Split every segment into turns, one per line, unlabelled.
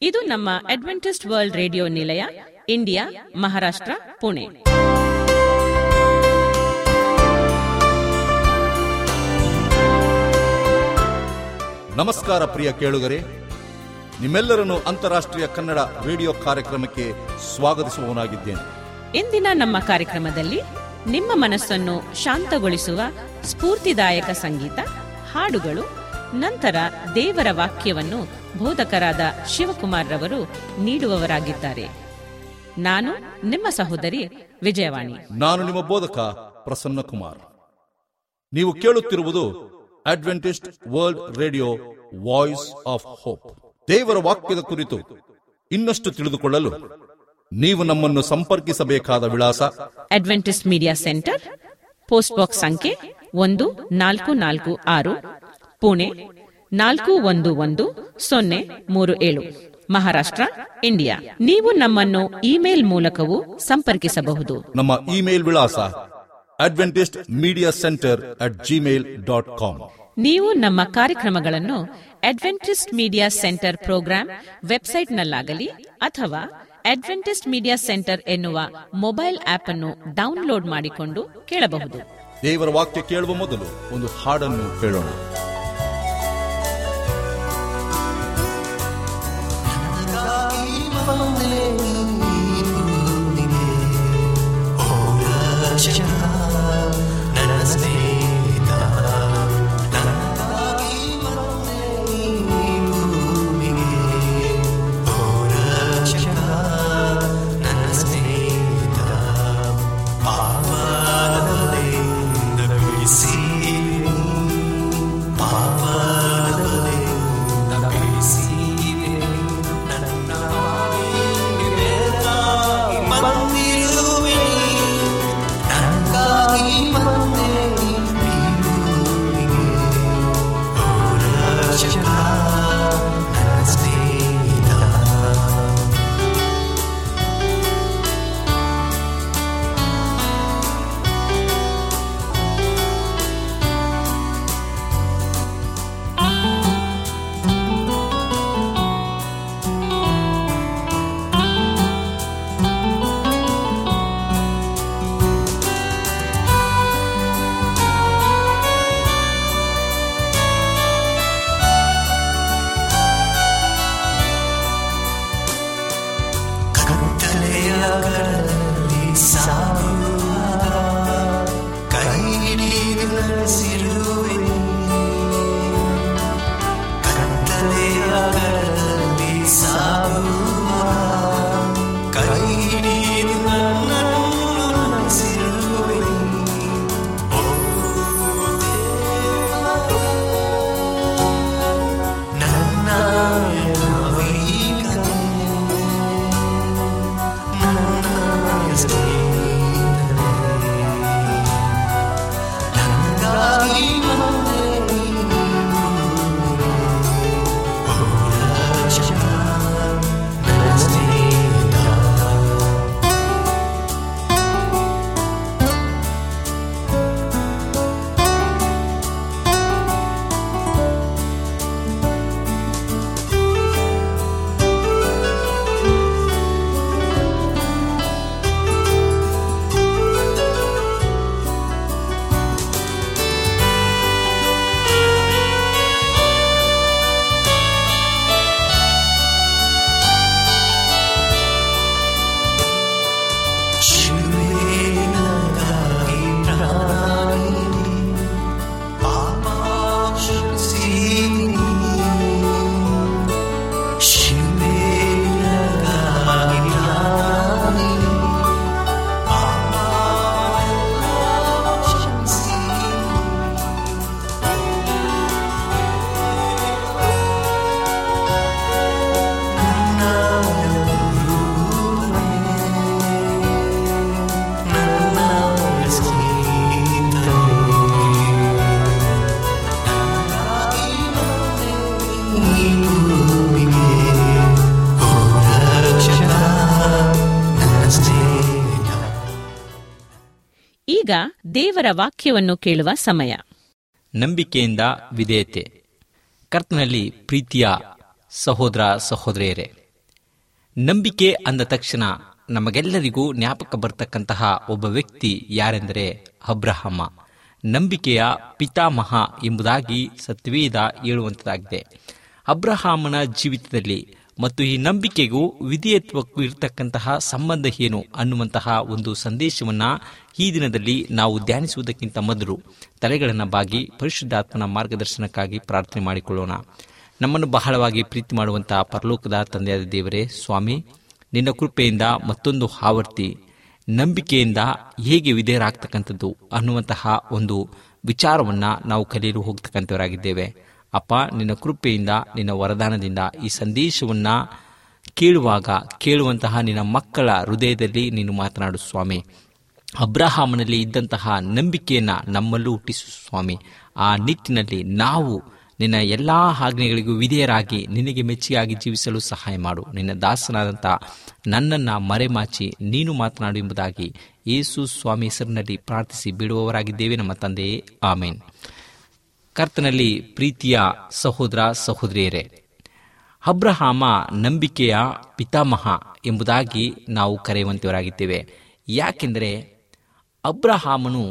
ಇದು ನಮ್ಮ Adventist World Radio ನಿಲಯ ಇಂಡಿಯಾ ಮಹಾರಾಷ್ಟ್ರ ಪುಣೆ
ನಮಸ್ಕಾರ ಪ್ರಿಯ ಕೇಳುಗರೆ ನಿಮ್ಮೆಲ್ಲರನ್ನು ಅಂತಾರಾಷ್ಟ್ರೀಯ ಕನ್ನಡ ರೇಡಿಯೋ ಕಾರ್ಯಕ್ರಮಕ್ಕೆ ಸ್ವಾಗತಿಸುವವನಾಗಿದ್ದೇನೆ
ಇಂದಿನ ನಮ್ಮ ಕಾರ್ಯಕ್ರಮದಲ್ಲಿ ನಿಮ್ಮ ಮನಸ್ಸನ್ನು ಶಾಂತಗೊಳಿಸುವ ಸ್ಫೂರ್ತಿದಾಯಕ ಸಂಗೀತ ಹಾಡುಗಳು ನಂತರ ದೇವರ ವಾಕ್ಯವನ್ನು ಬೋಧಕರಾದ ಶಿವಕುಮಾರ್ ರವರು ನೀಡುವವರಾಗಿದ್ದಾರೆ ನಾನು ನಿಮ್ಮ ಸಹೋದರಿ ವಿಜಯವಾಣಿ
ನಾನು ನಿಮ್ಮ ಬೋಧಕ ಪ್ರಸನ್ನ ಕುಮಾರ್ ನೀವು ಕೇಳುತ್ತಿರುವುದು Adventist World Radio voice of hope ದೇವರ ವಾಕ್ಯದ ಕುರಿತು ಇನ್ನಷ್ಟು ತಿಳಿದುಕೊಳ್ಳಲು ನೀವು ನಮ್ಮನ್ನು ಸಂಪರ್ಕಿಸಬೇಕಾದ ವಿಳಾಸ
Adventist media centre post box ಸಂಖ್ಯೆ ಒಂದು ನಾಲ್ಕು ನಾಲ್ಕು ಆರು ಪುಣೆ ನಾಲ್ಕು ಒಂದು ಒಂದು ಸೊನ್ನೆ ಮೂರು ಏಳು ಮಹಾರಾಷ್ಟ್ರ ಇಂಡಿಯಾ ನೀವು ನಮ್ಮನ್ನು ಇಮೇಲ್ ಮೂಲಕವೂ ಸಂಪರ್ಕಿಸಬಹುದು
ನಮ್ಮ ಇಮೇಲ್ ವಿಳಾಸ Adventist media centre at Gmail dot com
ನೀವು ನಮ್ಮ ಕಾರ್ಯಕ್ರಮಗಳನ್ನು ಅಡ್ವೆಂಟಿಸ್ಟ್ ಮೀಡಿಯಾ ಸೆಂಟರ್ ಪ್ರೋಗ್ರಾಂ ವೆಬ್ಸೈಟ್ನಲ್ಲಾಗಲಿ ಅಥವಾ ಅಡ್ವೆಂಟಿಸ್ಟ್ ಮೀಡಿಯಾ ಸೆಂಟರ್ ಎನ್ನುವ ಮೊಬೈಲ್ ಆಪ್ ಅನ್ನು ಡೌನ್ಲೋಡ್ ಮಾಡಿಕೊಂಡು ಕೇಳಬಹುದು
ದೇವರ ವಾಕ್ಯ ಕೇಳುವ ಮೊದಲು ಒಂದು ಹಾಡನ್ನು ಕೇಳೋಣ
ಈಗ ದೇವರ ವಾಕ್ಯವನ್ನು ಕೇಳುವ ಸಮಯ
ನಂಬಿಕೆಯಿಂದ ವಿಧೇಯತೆ ಕರ್ತನಲ್ಲಿ ಪ್ರೀತಿಯ ಸಹೋದರ ಸಹೋದರಿಯರೇ ನಂಬಿಕೆ ಅಂದ ತಕ್ಷಣ ನಮಗೆಲ್ಲರಿಗೂ ಜ್ಞಾಪಕ ಬರ್ತಕ್ಕಂತಹ ಒಬ್ಬ ವ್ಯಕ್ತಿ ಯಾರೆಂದರೆ ಅಬ್ರಹಮ ನಂಬಿಕೆಯ ಪಿತಾಮಹ ಎಂಬುದಾಗಿ ಸತ್ವೇದ ಹೇಳುವಂಥದ್ದಾಗಿದೆ ಅಬ್ರಹಾಮನ ಜೀವಿತದಲ್ಲಿ ಮತ್ತು ಈ ನಂಬಿಕೆಗೂ ವಿಧೇಯತ್ವಕ್ಕೂ ಇರತಕ್ಕಂತಹ ಸಂಬಂಧ ಏನು ಅನ್ನುವಂತಹ ಒಂದು ಸಂದೇಶವನ್ನ ಈ ದಿನದಲ್ಲಿ ನಾವು ಧ್ಯಾನಿಸುವುದಕ್ಕಿಂತ ಮೊದಲು ತಲೆಗಳನ್ನು ಬಾಗಿ ಪರಿಶುದ್ಧಾತ್ಮನ ಮಾರ್ಗದರ್ಶನಕ್ಕಾಗಿ ಪ್ರಾರ್ಥನೆ ಮಾಡಿಕೊಳ್ಳೋಣ ನಮ್ಮನ್ನು ಬಹಳವಾಗಿ ಪ್ರೀತಿ ಮಾಡುವಂತಹ ಪರಲೋಕದ ತಂದೆಯಾದ ದೇವರೇ ಸ್ವಾಮಿ ನಿನ್ನ ಕೃಪೆಯಿಂದ ಮತ್ತೊಂದು ಆವರ್ತಿ ನಂಬಿಕೆಯಿಂದ ಹೇಗೆ ವಿಧೇಯರಾಗ್ತಕ್ಕಂಥದ್ದು ಅನ್ನುವಂತಹ ಒಂದು ವಿಚಾರವನ್ನ ನಾವು ಕಲಿಯಲು ಹೋಗ್ತಕ್ಕಂಥವರಾಗಿದ್ದೇವೆ ಅಪ್ಪ ನಿನ್ನ ಕೃಪೆಯಿಂದ ನಿನ್ನ ವರದಾನದಿಂದ ಈ ಸಂದೇಶವನ್ನ ಕೇಳುವಾಗ ಕೇಳುವಂತಹ ನಿನ್ನ ಮಕ್ಕಳ ಹೃದಯದಲ್ಲಿ ನೀನು ಮಾತನಾಡು ಸ್ವಾಮಿ ಅಬ್ರಹಾಮನಲ್ಲಿ ಇದ್ದಂತಹ ನಂಬಿಕೆಯನ್ನ ನಮ್ಮಲ್ಲೂ ಹುಟ್ಟಿಸು ಸ್ವಾಮಿ ಆ ನಿಟ್ಟಿನಲ್ಲಿ ನಾವು ನಿನ್ನ ಎಲ್ಲಾ ಆಜ್ಞೆಗಳಿಗೂ ವಿಧೇಯರಾಗಿ ನಿನಗೆ ಮೆಚ್ಚಿಯಾಗಿ ಜೀವಿಸಲು ಸಹಾಯ ಮಾಡು ನಿನ್ನ ದಾಸನಾದಂಥ ನನ್ನನ್ನ ಮರೆಮಾಚಿ ನೀನು ಮಾತನಾಡು ಎಂಬುದಾಗಿ ಯೇಸು ಸ್ವಾಮಿ ಹೆಸರಿನಲ್ಲಿ ಪ್ರಾರ್ಥಿಸಿ ಬಿಡುವವರಾಗಿದ್ದೇವೆ ನಮ್ಮ ತಂದೆಯೇ ಆಮೇನ್ ಕರ್ತನಲ್ಲಿ ಪ್ರೀತಿಯ ಸಹೋದರ ಸಹೋದರಿಯರೇ ಅಬ್ರಹಾಮ ನಂಬಿಕೆಯ ಪಿತಾಮಹ ಎಂಬುದಾಗಿ ನಾವು ಕರೆಯುವಂತವರಾಗಿದ್ದೇವೆ ಯಾಕೆಂದರೆ ಅಬ್ರಹಾಮನು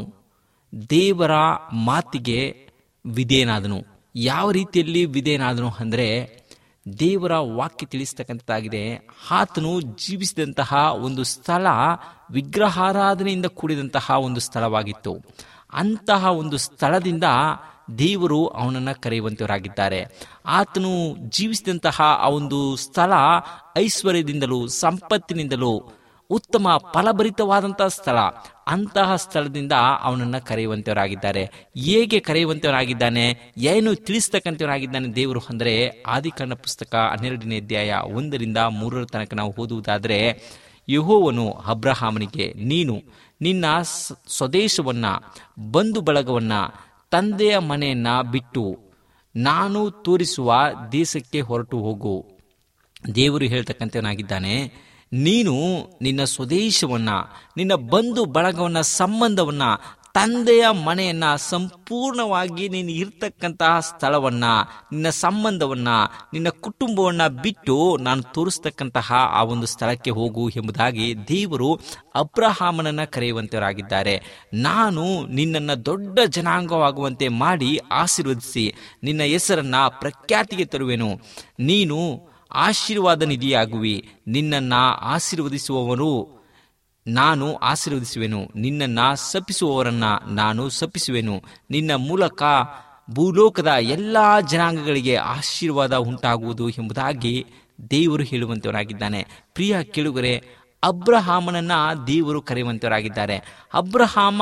ದೇವರ ಮಾತಿಗೆ ವಿಧೇಯನಾದನು ಯಾವ ರೀತಿಯಲ್ಲಿ ವಿಧೇಯನಾದನು ಅಂದರೆ ದೇವರ ವಾಕ್ಯ ತಿಳಿಸ್ತಕ್ಕಂಥದ್ದಾಗಿದೆ ಆತನು ಜೀವಿಸಿದಂತಹ ಒಂದು ಸ್ಥಳ ವಿಗ್ರಹಾರಾಧನೆಯಿಂದ ಕೂಡಿದಂತಹ ಒಂದು ಸ್ಥಳವಾಗಿತ್ತು ಅಂತಹ ಒಂದು ಸ್ಥಳದಿಂದ ದೇವರು ಅವನನ್ನು ಕರೆಯುವಂತವರಾಗಿದ್ದಾರೆ ಆತನು ಜೀವಿಸಿದಂತಹ ಆ ಒಂದು ಸ್ಥಳ ಐಶ್ವರ್ಯದಿಂದಲೂ ಸಂಪತ್ತಿನಿಂದಲೂ ಉತ್ತಮ ಫಲಭರಿತವಾದಂತಹ ಸ್ಥಳ ಅಂತಹ ಸ್ಥಳದಿಂದ ಅವನನ್ನ ಕರೆಯುವಂತವರಾಗಿದ್ದಾರೆ ಹೇಗೆ ಕರೆಯುವಂತವರಾಗಿದ್ದಾನೆ ಏನು ತಿಳಿಸ್ತಕ್ಕಂಥವರಾಗಿದ್ದಾನೆ ದೇವರು ಅಂದರೆ ಆದಿಕಾಂಡ ಪುಸ್ತಕ ಹನ್ನೆರಡನೇ ಅಧ್ಯಾಯ ಒಂದರಿಂದ ಮೂರರ ತನಕ ನಾವು ಓದುವುದಾದರೆ ಯಹೋವನು ಅಬ್ರಹಾಮನಿಗೆ ನೀನು ನಿನ್ನ ಸ- ಸ್ವದೇಶವನ್ನ ಬಂಧು ಬಳಗವನ್ನ ತಂದೆಯ ಮನೆಯನ್ನ ಬಿಟ್ಟು ನಾನು ತೋರಿಸುವ ದೇಶಕ್ಕೆ ಹೊರಟು ಹೋಗು ದೇವರು ಹೇಳ್ತಕ್ಕಂಥವನಾಗಿದ್ದಾನೆ ನೀನು ನಿನ್ನ ಸ್ವದೇಶವನ್ನ ನಿನ್ನ ಬಂಧು ಬಳಗವನ್ನ ಸಂಬಂಧವನ್ನ ತಂದೆಯ ಮನೆಯನ್ನ ಸಂಪೂರ್ಣವಾಗಿ ನೀನು ಇರ್ತಕ್ಕಂತಹ ಸ್ಥಳವನ್ನ ನಿನ್ನ ಸಂಬಂಧವನ್ನ ನಿನ್ನ ಕುಟುಂಬವನ್ನ ಬಿಟ್ಟು ನಾನು ತೋರಿಸ್ತಕ್ಕಂತಹ ಆ ಒಂದು ಸ್ಥಳಕ್ಕೆ ಹೋಗು ಎಂಬುದಾಗಿ ದೇವರು ಅಬ್ರಹಾಮನನ್ನ ಕರೆಯುವಂತವರಾಗಿದ್ದಾರೆ ನಾನು ನಿನ್ನನ್ನ ದೊಡ್ಡ ಜನಾಂಗವಾಗುವಂತೆ ಮಾಡಿ ಆಶೀರ್ವದಿಸಿ ನಿನ್ನ ಹೆಸರನ್ನ ಪ್ರಖ್ಯಾತಿಗೆ ತರುವೆನು ನೀನು ಆಶೀರ್ವಾದ ನಿಧಿಯಾಗುವಿ ನಿನ್ನನ್ನ ಆಶೀರ್ವದಿಸುವವರು ನಾನು ಆಶೀರ್ವದಿಸುವೆನು ನಿನ್ನನ್ನ ಸಪ್ಪಿಸುವವರನ್ನ ನಾನು ಸಪ್ಪಿಸುವೆನು ನಿನ್ನ ಮೂಲಕ ಭೂಲೋಕದ ಎಲ್ಲಾ ಜನಾಂಗಗಳಿಗೆ ಆಶೀರ್ವಾದ ಉಂಟಾಗುವುದು ಎಂಬುದಾಗಿ ದೇವರು ಹೇಳುವಂತವರಾಗಿದ್ದಾನೆ ಪ್ರಿಯ ಕೇಳುಗರೆ ಅಬ್ರಹಾಮನನ್ನ ದೇವರು ಕರೆಯುವಂತವರಾಗಿದ್ದಾರೆ ಅಬ್ರಹಾಮ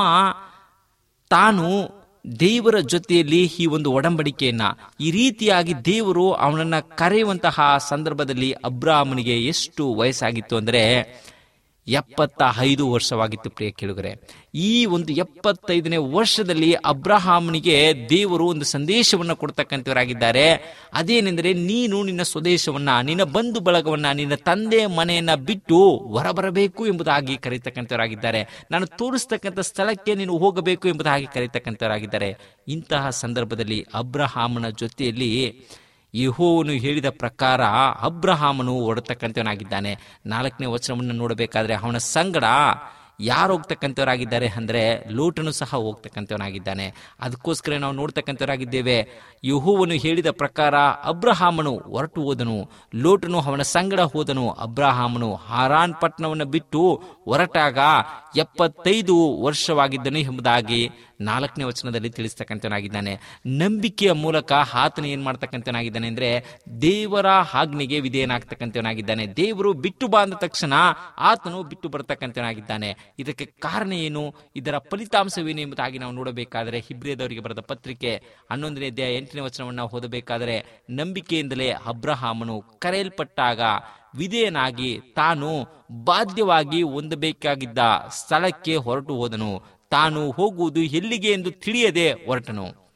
ತಾನು ದೇವರ ಜೊತೆಯಲ್ಲಿ ಈ ಒಂದು ಒಡಂಬಡಿಕೆಯನ್ನ ಈ ರೀತಿಯಾಗಿ ದೇವರು ಅವನನ್ನ ಕರೆಯುವಂತಹ ಸಂದರ್ಭದಲ್ಲಿ ಅಬ್ರಾಹ್ಮನಿಗೆ ಎಷ್ಟು ವಯಸ್ಸಾಗಿತ್ತು ಅಂದರೆ ಎಪ್ಪತ್ತ ಐದು ವರ್ಷವಾಗಿತ್ತು ಪ್ರಿಯ ಕೇಳುಗರೆ ಈ ಒಂದು ಎಪ್ಪತ್ತೈದನೇ ವರ್ಷದಲ್ಲಿ ಅಬ್ರಹಾಮನಿಗೆ ದೇವರು ಒಂದು ಸಂದೇಶವನ್ನ ಕೊಡ್ತಕ್ಕಂಥವರಾಗಿದ್ದಾರೆ ಅದೇನೆಂದರೆ ನೀನು ನಿನ್ನ ಸ್ವದೇಶವನ್ನ ನಿನ್ನ ಬಂಧು ಬಳಗವನ್ನ ನಿನ್ನ ತಂದೆ ಮನೆಯನ್ನ ಬಿಟ್ಟು ಹೊರಬರಬೇಕು ಎಂಬುದಾಗಿ ಕರೀತಕ್ಕಂಥವರಾಗಿದ್ದಾರೆ ನಾನು ತೋರಿಸ್ತಕ್ಕಂಥ ಸ್ಥಳಕ್ಕೆ ನೀನು ಹೋಗಬೇಕು ಎಂಬುದಾಗಿ ಕರೀತಕ್ಕಂಥವರಾಗಿದ್ದಾರೆ ಇಂತಹ ಸಂದರ್ಭದಲ್ಲಿ ಅಬ್ರಹಾಮನ ಜೊತೆಯಲ್ಲಿ ಯೆಹೋವನು ಹೇಳಿದ ಪ್ರಕಾರ ಅಬ್ರಹಾಮನು ಹೊರತಕ್ಕಂಥವನಾಗಿದ್ದಾನೆ ನಾಲ್ಕನೇ ವಚನವನ್ನು ನೋಡಬೇಕಾದ್ರೆ ಅವನ ಸಂಗಡ ಯಾರು ಹೋಗ್ತಕ್ಕಂಥವರಾಗಿದ್ದಾರೆ ಅಂದರೆ ಲೋಟನು ಸಹ ಹೋಗ್ತಕ್ಕಂಥವನಾಗಿದ್ದಾನೆ ಅದಕ್ಕೋಸ್ಕರ ನಾವು ನೋಡ್ತಕ್ಕಂಥವರಾಗಿದ್ದೇವೆ ಯಹೋವನು ಹೇಳಿದ ಪ್ರಕಾರ ಅಬ್ರಹಾಮನು ಹೊರಟು ಹೋದನು ಲೋಟನು ಅವನ ಸಂಗಡ ಹೋದನು ಅಬ್ರಹಾಮನು ಹಾರಾನ್ ಪಟ್ಟಣವನ್ನು ಬಿಟ್ಟು ಹೊರಟಾಗ ಎಪ್ಪತ್ತೈದು ವರ್ಷವಾಗಿದ್ದನು ಎಂಬುದಾಗಿ ನಾಲ್ಕನೇ ವಚನದಲ್ಲಿ ತಿಳಿಸ್ತಕ್ಕಂಥವನಾಗಿದ್ದಾನೆ ನಂಬಿಕೆಯ ಮೂಲಕ ಆತನ ಏನ್ ಮಾಡ್ತಕ್ಕಂಥವನಾಗಿದ್ದಾನೆ ಅಂದ್ರೆ ದೇವರ ಆಜ್ಞೆಗೆ ವಿಧೇಯನಾಗ್ತಕ್ಕಂಥವನಾಗಿದ್ದಾನೆ ದೇವರು ಬಿಟ್ಟು ಬಾ ಅಂದ ತಕ್ಷಣ ಆತನು ಬಿಟ್ಟು ಬರತಕ್ಕಂಥವನಾಗಿದ್ದಾನೆ ಇದಕ್ಕೆ ಕಾರಣ ಏನು ಇದರ ಫಲಿತಾಂಶವೇನು ಎಂಬುದಾಗಿ ನಾವು ನೋಡಬೇಕಾದರೆ ಹಿಬ್ರಿಯದವರಿಗೆ ಬರೆದ ಪತ್ರಿಕೆ ಹನ್ನೊಂದನೇ ಅಧ್ಯಾಯ ಎಂಟನೇ ವಚನವನ್ನು ಓದಬೇಕಾದರೆ ನಂಬಿಕೆಯಿಂದಲೇ ಅಬ್ರಹಾಮನು ಕರೆಯಲ್ಪಟ್ಟಾಗ ವಿಧೇಯನಾಗಿ ತಾನು ಬಾಧ್ಯವಾಗಿ ಹೊಂದಬೇಕಾಗಿದ್ದ ಸ್ಥಳಕ್ಕೆ ಹೊರಟು ಹೋದನು ತಾನು ಹೋಗುವುದು ಎಲ್ಲಿಗೆ ಎಂದು ತಿಳಿಯದೆ ಹೊರಟನು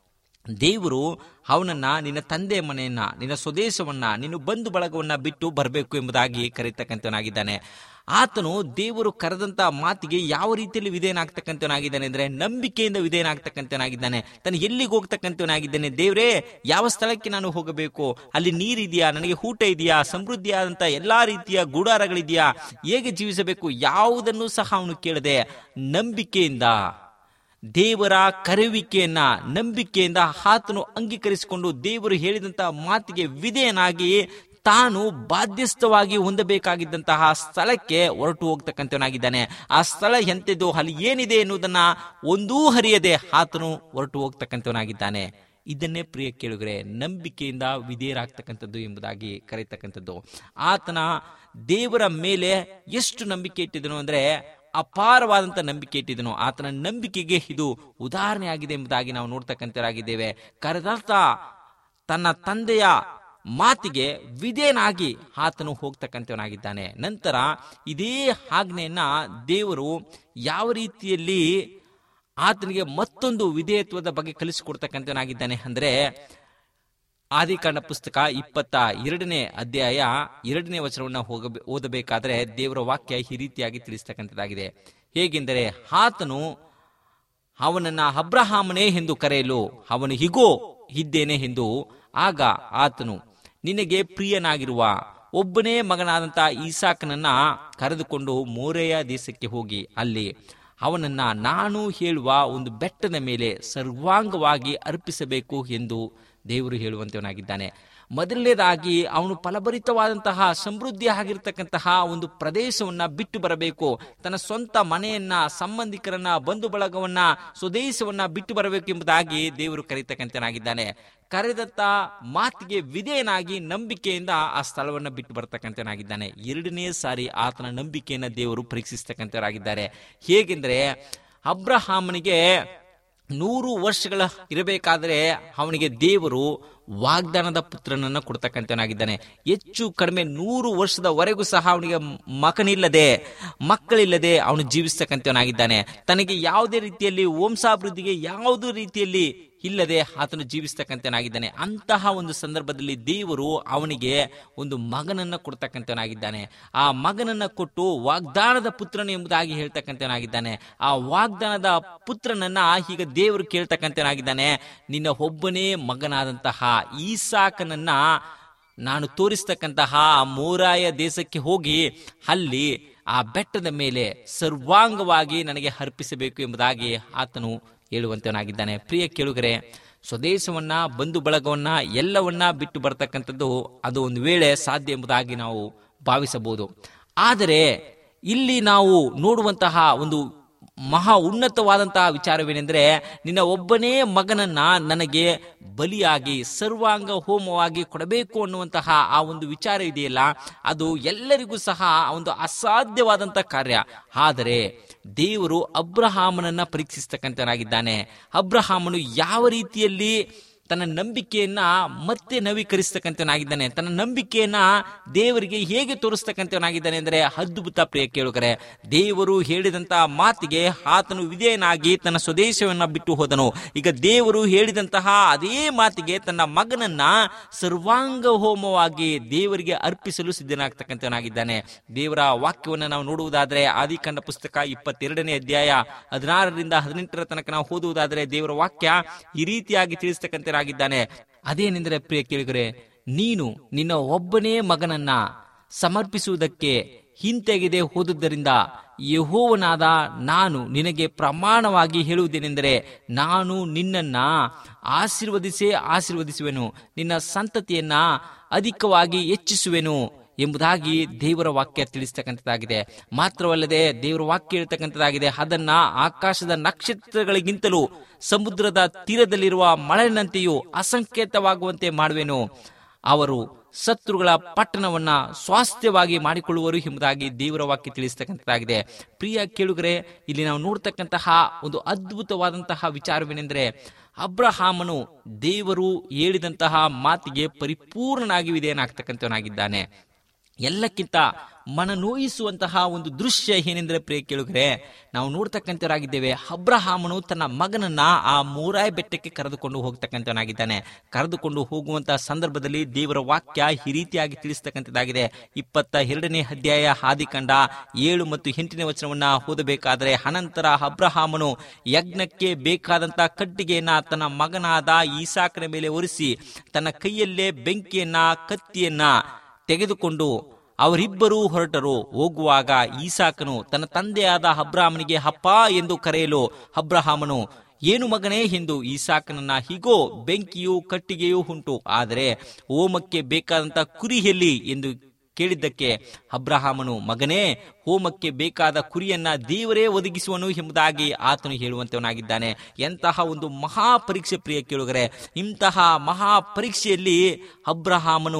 ದೇವರು ಅವನನ್ನ ನಿನ್ನ ತಂದೆ ಮನೆಯನ್ನ ನಿನ್ನ ಸ್ವದೇಶವನ್ನ ನಿನ್ನ ಬಂಧು ಬಳಗವನ್ನ ಬಿಟ್ಟು ಬರಬೇಕು ಎಂಬುದಾಗಿ ಕರೀತಕ್ಕಂಥವನಾಗಿದ್ದಾನೆ ಆತನು ದೇವರು ಕರೆದಂತ ಮಾತಿಗೆ ಯಾವ ರೀತಿಯಲ್ಲಿ ವಿಧೇಯನಾಗ್ತಕ್ಕಂಥವನಾಗಿದ್ದಾನೆ ಅಂದ್ರೆ ನಂಬಿಕೆಯಿಂದ ವಿಧೇಯನಾಗ್ತಕ್ಕಂಥವನಾಗಿದ್ದಾನೆ ತಾನು ಎಲ್ಲಿಗೆ ಹೋಗ್ತಕ್ಕಂಥವನಾಗಿದ್ದಾನೆ ದೇವರೇ ಯಾವ ಸ್ಥಳಕ್ಕೆ ನಾನು ಹೋಗಬೇಕು ಅಲ್ಲಿ ನೀರಿದೆಯಾ ನನಗೆ ಊಟ ಇದೆಯಾ ಸಮೃದ್ಧಿಯಾದಂತ ಎಲ್ಲಾ ರೀತಿಯ ಗೂಡಾರಗಳಿದೆಯಾ ಹೇಗೆ ಜೀವಿಸಬೇಕು ಯಾವುದನ್ನು ಸಹ ಅವನು ಕೇಳದೆ ನಂಬಿಕೆಯಿಂದ ದೇವರ ಕರೆಯುವಿಕೆಯನ್ನ ನಂಬಿಕೆಯಿಂದ ಆತನು ಅಂಗೀಕರಿಸಿಕೊಂಡು ದೇವರು ಹೇಳಿದಂತ ಮಾತಿಗೆ ವಿಧೇಯನಾಗಿ ತಾನು ಬಾಧ್ಯಸ್ಥವಾಗಿ ಹೊಂದಬೇಕಾಗಿದ್ದಂತಹ ಸ್ಥಳಕ್ಕೆ ಹೊರಟು ಹೋಗ್ತಕ್ಕಂಥವನಾಗಿದ್ದಾನೆ ಆ ಸ್ಥಳ ಎಂತೆದು ಅಲ್ಲಿ ಏನಿದೆ ಎನ್ನುವುದನ್ನ ಒಂದೂ ಹರಿಯದೆ ಆತನು ಹೊರಟು ಹೋಗ್ತಕ್ಕಂಥವನಾಗಿದ್ದಾನೆ ಇದನ್ನೇ ಪ್ರಿಯ ಕೇಳುಗರೆ ನಂಬಿಕೆಯಿಂದ ವಿಧೇಯರಾಗ್ತಕ್ಕಂಥದ್ದು ಎಂಬುದಾಗಿ ಕರೀತಕ್ಕಂಥದ್ದು ಆತನ ದೇವರ ಮೇಲೆ ಎಷ್ಟು ನಂಬಿಕೆ ಇಟ್ಟಿದನು ಅಂದ್ರೆ ಅಪಾರವಾದಂತ ನಂಬಿಕೆ ಇಟ್ಟಿದ್ದನು ಆತನ ನಂಬಿಕೆಗೆ ಇದು ಉದಾಹರಣೆಯಾಗಿದೆ ಎಂಬುದಾಗಿ ನಾವು ನೋಡ್ತಕ್ಕಂಥವರಾಗಿದ್ದೇವೆ ಕರೆದಾತ ತನ್ನ ತಂದೆಯ ಮಾತಿಗೆ ವಿಧೇಯನಾಗಿ ಆತನು ಹೋಗ್ತಕ್ಕಂಥವನಾಗಿದ್ದಾನೆ ನಂತರ ಇದೇ ಆಜ್ಞೆಯನ್ನ ದೇವರು ಯಾವ ರೀತಿಯಲ್ಲಿ ಆತನಿಗೆ ಮತ್ತೊಂದು ವಿಧೇಯತ್ವದ ಬಗ್ಗೆ ಕಲಿಸಿಕೊಡ್ತಕ್ಕಂಥವನಾಗಿದ್ದಾನೆ ಅಂದ್ರೆ ಆದಿಕಾಂಡ ಪುಸ್ತಕ ಇಪ್ಪತ್ತ ಎರಡನೇ ಅಧ್ಯಾಯ ಎರಡನೇ ವಚನವನ್ನು ಹೋಗ ಓದಬೇಕಾದ್ರೆ ದೇವರ ವಾಕ್ಯ ಈ ರೀತಿಯಾಗಿ ತಿಳಿಸ್ತಕ್ಕಂಥದ್ದಾಗಿದೆ ಹೇಗೆಂದರೆ ಆತನು ಅವನನ್ನ ಅಬ್ರಹಾಮನೇ ಎಂದು ಕರೆಯಲು ಅವನು ಹಿಗೋ ಇದ್ದೇನೆ ಎಂದು ಆಗ ಆತನು ನಿನಗೆ ಪ್ರಿಯನಾಗಿರುವ ಒಬ್ಬನೇ ಮಗನಾದಂತ ಈಸಾಕನನ್ನ ಕರೆದುಕೊಂಡು ಮೋರೆಯ ದೇಶಕ್ಕೆ ಹೋಗಿ ಅಲ್ಲಿ ಅವನನ್ನ ನಾನು ಹೇಳುವ ಒಂದು ಬೆಟ್ಟದ ಮೇಲೆ ಸರ್ವಾಂಗವಾಗಿ ಅರ್ಪಿಸಬೇಕು ಎಂದು ದೇವರು ಹೇಳುವಂತವನಾಗಿದ್ದಾನೆ ಮೊದಲನೇದಾಗಿ ಅವನು ಫಲಭರಿತವಾದಂತಹ ಸಮೃದ್ಧಿ ಆಗಿರ್ತಕ್ಕಂತಹ ಒಂದು ಪ್ರದೇಶವನ್ನ ಬಿಟ್ಟು ಬರಬೇಕು ತನ್ನ ಸ್ವಂತ ಮನೆಯನ್ನ ಸಂಬಂಧಿಕರನ್ನ ಬಂಧು ಬಳಗವನ್ನ ಸ್ವದೇಶವನ್ನ ಬಿಟ್ಟು ಬರಬೇಕು ಎಂಬುದಾಗಿ ದೇವರು ಕರೀತಕ್ಕಂಥನಾಗಿದ್ದಾನೆ ಕರೆದಂತ ಮಾತಿಗೆ ವಿಧೇಯನಾಗಿ ನಂಬಿಕೆಯಿಂದ ಆ ಸ್ಥಳವನ್ನ ಬಿಟ್ಟು ಬರ್ತಕ್ಕಂಥನಾಗಿದ್ದಾನೆ ಎರಡನೇ ಸಾರಿ ಆತನ ನಂಬಿಕೆಯನ್ನ ದೇವರು ಪರೀಕ್ಷಿಸ್ತಕ್ಕಂಥವರಾಗಿದ್ದಾರೆ ಹೇಗೆಂದ್ರೆ ಅಬ್ರಹಾಮನಿಗೆ ನೂರು ವರ್ಷಗಳ ಇರಬೇಕಾದರೆ ಅವನಿಗೆ ದೇವರು ವಾಗ್ದಾನದ ಪುತ್ರನನ್ನು ಕೊಡ್ತಕ್ಕಂಥವನಾಗಿದ್ದಾನೆ ಹೆಚ್ಚು ಕಡಿಮೆ ನೂರು ವರ್ಷದವರೆಗೂ ಸಹ ಅವನಿಗೆ ಮಕನಿಲ್ಲದೆ ಮಕ್ಕಳಿಲ್ಲದೆ ಅವನು ಜೀವಿಸ್ತಕ್ಕಂಥವನಾಗಿದ್ದಾನೆ ತನಗೆ ಯಾವುದೇ ರೀತಿಯಲ್ಲಿ ವಂಶಾಭಿವೃದ್ಧಿಗೆ ಯಾವುದೇ ರೀತಿಯಲ್ಲಿ ಇಲ್ಲದೆ ಆತನು ಜೀವಿಸ್ತಕ್ಕಂಥವನಾಗಿದ್ದಾನೆ ಅಂತಹ ಒಂದು ಸಂದರ್ಭದಲ್ಲಿ ದೇವರು ಅವನಿಗೆ ಒಂದು ಮಗನನ್ನ ಕೊಡ್ತಕ್ಕಂಥವನಾಗಿದ್ದಾನೆ ಆ ಮಗನನ್ನ ಕೊಟ್ಟು ವಾಗ್ದಾನದ ಪುತ್ರನು ಎಂಬುದಾಗಿ ಹೇಳ್ತಕ್ಕಂಥವನಾಗಿದ್ದಾನೆ ಆ ವಾಗ್ದಾನದ ಪುತ್ರನನ್ನ ಈಗ ದೇವರು ಕೇಳ್ತಕ್ಕಂಥವನಾಗಿದ್ದಾನೆ ನಿನ್ನ ಒಬ್ಬನೇ ಮಗನಾದಂತಹ ಈಸಾಕನನ್ನ ನಾನು ತೋರಿಸ್ತಕ್ಕಂತಹ ಆ ಮೋರಾಯ ದೇಶಕ್ಕೆ ಹೋಗಿ ಅಲ್ಲಿ ಆ ಬೆಟ್ಟದ ಮೇಲೆ ಸರ್ವಾಂಗವಾಗಿ ನನಗೆ ಅರ್ಪಿಸಬೇಕು ಎಂಬುದಾಗಿ ಆತನು ಹೇಳುವಂತವನಾಗಿದ್ದಾನೆ ಪ್ರಿಯ ಕೇಳುಗರೆ ಸ್ವದೇಶವನ್ನ ಬಂಧು ಬಳಗವನ್ನ ಎಲ್ಲವನ್ನ ಬಿಟ್ಟು ಬರ್ತಕ್ಕಂಥದ್ದು ಅದು ಒಂದು ವೇಳೆ ಸಾಧ್ಯ ಎಂಬುದಾಗಿ ನಾವು ಭಾವಿಸಬಹುದು ಆದರೆ ಇಲ್ಲಿ ನಾವು ನೋಡುವಂತಹ ಒಂದು ಮಹಾ ಉನ್ನತವಾದಂತಹ ವಿಚಾರವೇನೆಂದ್ರೆ ನಿನ್ನ ಒಬ್ಬನೇ ಮಗನನ್ನ ನನಗೆ ಬಲಿಯಾಗಿ ಸರ್ವಾಂಗ ಹೋಮವಾಗಿ ಕೊಡಬೇಕು ಅನ್ನುವಂತಹ ಆ ಒಂದು ವಿಚಾರ ಇದೆಯಲ್ಲ ಅದು ಎಲ್ಲರಿಗೂ ಸಹ ಒಂದು ಅಸಾಧ್ಯವಾದಂತಹ ಕಾರ್ಯ ಆದರೆ ದೇವರು ಅಬ್ರಹಾಮನನ್ನ ಪರೀಕ್ಷಿಸ್ತಕ್ಕಂಥನಾಗಿದ್ದಾನೆ ಅಬ್ರಹಾಮನು ಯಾವ ರೀತಿಯಲ್ಲಿ ತನ್ನ ನಂಬಿಕೆಯನ್ನ ಮತ್ತೆ ನವೀಕರಿಸ್ತಕ್ಕಂಥವನಾಗಿದ್ದಾನೆ ತನ್ನ ನಂಬಿಕೆಯನ್ನ ದೇವರಿಗೆ ಹೇಗೆ ತೋರಿಸ್ತಕ್ಕಂಥವನಾಗಿದ್ದಾನೆ ಅಂದ್ರೆ ಅದ್ಭುತ ಪ್ರಿಯ ಕೇಳುಗರೆ ದೇವರು ಹೇಳಿದಂತ ಮಾತಿಗೆ ಆತನು ವಿಧೇಯನಾಗಿ ತನ್ನ ಸ್ವದೇಶವನ್ನ ಬಿಟ್ಟು ಹೋದನು ಈಗ ದೇವರು ಹೇಳಿದಂತಹ ಅದೇ ಮಾತಿಗೆ ತನ್ನ ಮಗನನ್ನ ಸರ್ವಾಂಗ ಹೋಮವಾಗಿ ದೇವರಿಗೆ ಅರ್ಪಿಸಲು ಸಿದ್ಧನಾಗ್ತಕ್ಕಂಥವನಾಗಿದ್ದಾನೆ ದೇವರ ವಾಕ್ಯವನ್ನ ನಾವು ನೋಡುವುದಾದ್ರೆ ಆದಿಕಾಂಡ ಪುಸ್ತಕ ಇಪ್ಪತ್ತೆರಡನೇ ಅಧ್ಯಾಯ ಹದಿನಾರರಿಂದ ಹದಿನೆಂಟರ ತನಕ ನಾವು ಓದುವುದಾದ್ರೆ ದೇವರ ವಾಕ್ಯ ಈ ರೀತಿಯಾಗಿ ತಿಳಿಸ್ತಕ್ಕಂಥನಾಗಿದ್ದಾನೆ ಅದೇನೆಂದರೆ ಪ್ರಿಯ ಕೇಳಿಗರೆ ನೀನು ನಿನ್ನ ಒಬ್ಬನೇ ಮಗನನ್ನ ಸಮರ್ಪಿಸುವುದಕ್ಕೆ ಹಿಂತೆಗೆದೆ ಹೋದುದರಿಂದ ಯಹೋವನಾದ ನಾನು ನಿನಗೆ ಪ್ರಮಾಣವಾಗಿ ಹೇಳುವುದೇನೆಂದರೆ ನಾನು ನಿನ್ನನ್ನ ಆಶೀರ್ವದಿಸೇ ಆಶೀರ್ವದಿಸುವೆನು ನಿನ್ನ ಸಂತತಿಯನ್ನ ಅಧಿಕವಾಗಿ ಹೆಚ್ಚಿಸುವೆನು ಎಂಬುದಾಗಿ ದೇವರ ವಾಕ್ಯ ತಿಳಿಸ್ತಕ್ಕಂಥದ್ದಾಗಿದೆ ಮಾತ್ರವಲ್ಲದೆ ದೇವರ ವಾಕ್ಯ ಹೇಳ್ತಕ್ಕಂಥದ್ದಾಗಿದೆ ಅದನ್ನ ಆಕಾಶದ ನಕ್ಷತ್ರಗಳಿಗಿಂತಲೂ ಸಮುದ್ರದ ತೀರದಲ್ಲಿರುವ ಮಳೆನಂತೆಯೂ ಅಸಂಕೇತವಾಗುವಂತೆ ಮಾಡುವೆನು ಅವರು ಶತ್ರುಗಳ ಪಟ್ಟಣವನ್ನ ಸ್ವಾಸ್ಥ್ಯವಾಗಿ ಮಾಡಿಕೊಳ್ಳುವರು ಎಂಬುದಾಗಿ ದೇವರ ವಾಕ್ಯ ತಿಳಿಸ್ತಕ್ಕಂಥದ್ದಾಗಿದೆ ಪ್ರಿಯ ಕೇಳುಗರೆ ಇಲ್ಲಿ ನಾವು ನೋಡ್ತಕ್ಕಂತಹ ಒಂದು ಅದ್ಭುತವಾದಂತಹ ವಿಚಾರವೇನೆಂದರೆ ಅಬ್ರಹಾಮನು ದೇವರು ಹೇಳಿದಂತಹ ಮಾತಿಗೆ ಪರಿಪೂರ್ಣನಾಗಿ ವಿಧೇಯನಾಗ್ತಕ್ಕಂಥವನಾಗಿದ್ದಾನೆ ಎಲ್ಲಕ್ಕಿಂತ ಮನ ನೋಯಿಸುವಂತಹ ಒಂದು ದೃಶ್ಯ ಏನೆಂದರೆ ಪ್ರಿಯ ಕೇಳುಗರೆ ನಾವು ನೋಡ್ತಕ್ಕಂಥವರಾಗಿದ್ದೇವೆ ಅಬ್ರಹಾಮನು ತನ್ನ ಮಗನನ್ನ ಆ ಮೂರಾಯ್ ಬೆಟ್ಟಕ್ಕೆ ಕರೆದುಕೊಂಡು ಹೋಗ್ತಕ್ಕಂಥವನಾಗಿದ್ದಾನೆ ಕರೆದುಕೊಂಡು ಹೋಗುವಂತಹ ಸಂದರ್ಭದಲ್ಲಿ ದೇವರ ವಾಕ್ಯ ಈ ರೀತಿಯಾಗಿ ತಿಳಿಸ್ತಕ್ಕಂಥದ್ದಾಗಿದೆ ಇಪ್ಪತ್ತ ಎರಡನೇ ಅಧ್ಯಾಯ ಆದಿಕಂಡ ಏಳು ಮತ್ತು ಎಂಟನೇ ವಚನವನ್ನ ಓದಬೇಕಾದರೆ ಅನಂತರ ಅಬ್ರಹಾಮನು ಯಜ್ಞಕ್ಕೆ ಬೇಕಾದಂತ ಕಟ್ಟಿಗೆಯನ್ನ ತನ್ನ ಮಗನಾದ ಈಸಾಕನ ಮೇಲೆ ಒರೆಸಿ ತನ್ನ ಕೈಯಲ್ಲೇ ಬೆಂಕಿಯನ್ನ ಕತ್ತಿಯನ್ನ ತೆಗೆದುಕೊಂಡು ಅವರಿಬ್ಬರೂ ಹೊರಟರು ಹೋಗುವಾಗ ಈಸಾಕನು ತನ್ನ ತಂದೆಯಾದ ಅಬ್ರಾಹ್ಮನಿಗೆ ಅಪ್ಪ ಎಂದು ಕರೆಯಲು ಅಬ್ರಹಾಮನು ಏನು ಮಗನೇ ಎಂದು ಈಸಾಕನನ್ನ ಹೀಗೋ ಬೆಂಕಿಯು ಕಟ್ಟಿಗೆಯೂ ಉಂಟು ಆದರೆ ಹೋಮಕ್ಕೆ ಬೇಕಾದಂತ ಕುರಿ ಎಲ್ಲಿ ಎಂದು ಕೇಳಿದ್ದಕ್ಕೆ ಅಬ್ರಹಾಮನು ಮಗನೇ ಹೋಮಕ್ಕೆ ಬೇಕಾದ ಕುರಿಯನ್ನ ದೇವರೇ ಒದಗಿಸುವನು ಎಂಬುದಾಗಿ ಆತನು ಹೇಳುವಂತವನಾಗಿದ್ದಾನೆ ಎಂತಹ ಒಂದು ಮಹಾ ಪರೀಕ್ಷೆ ಪ್ರಿಯ ಕೇಳುಗರೆ ಇಂತಹ ಮಹಾ ಪರೀಕ್ಷೆಯಲ್ಲಿ ಅಬ್ರಹಾಮನು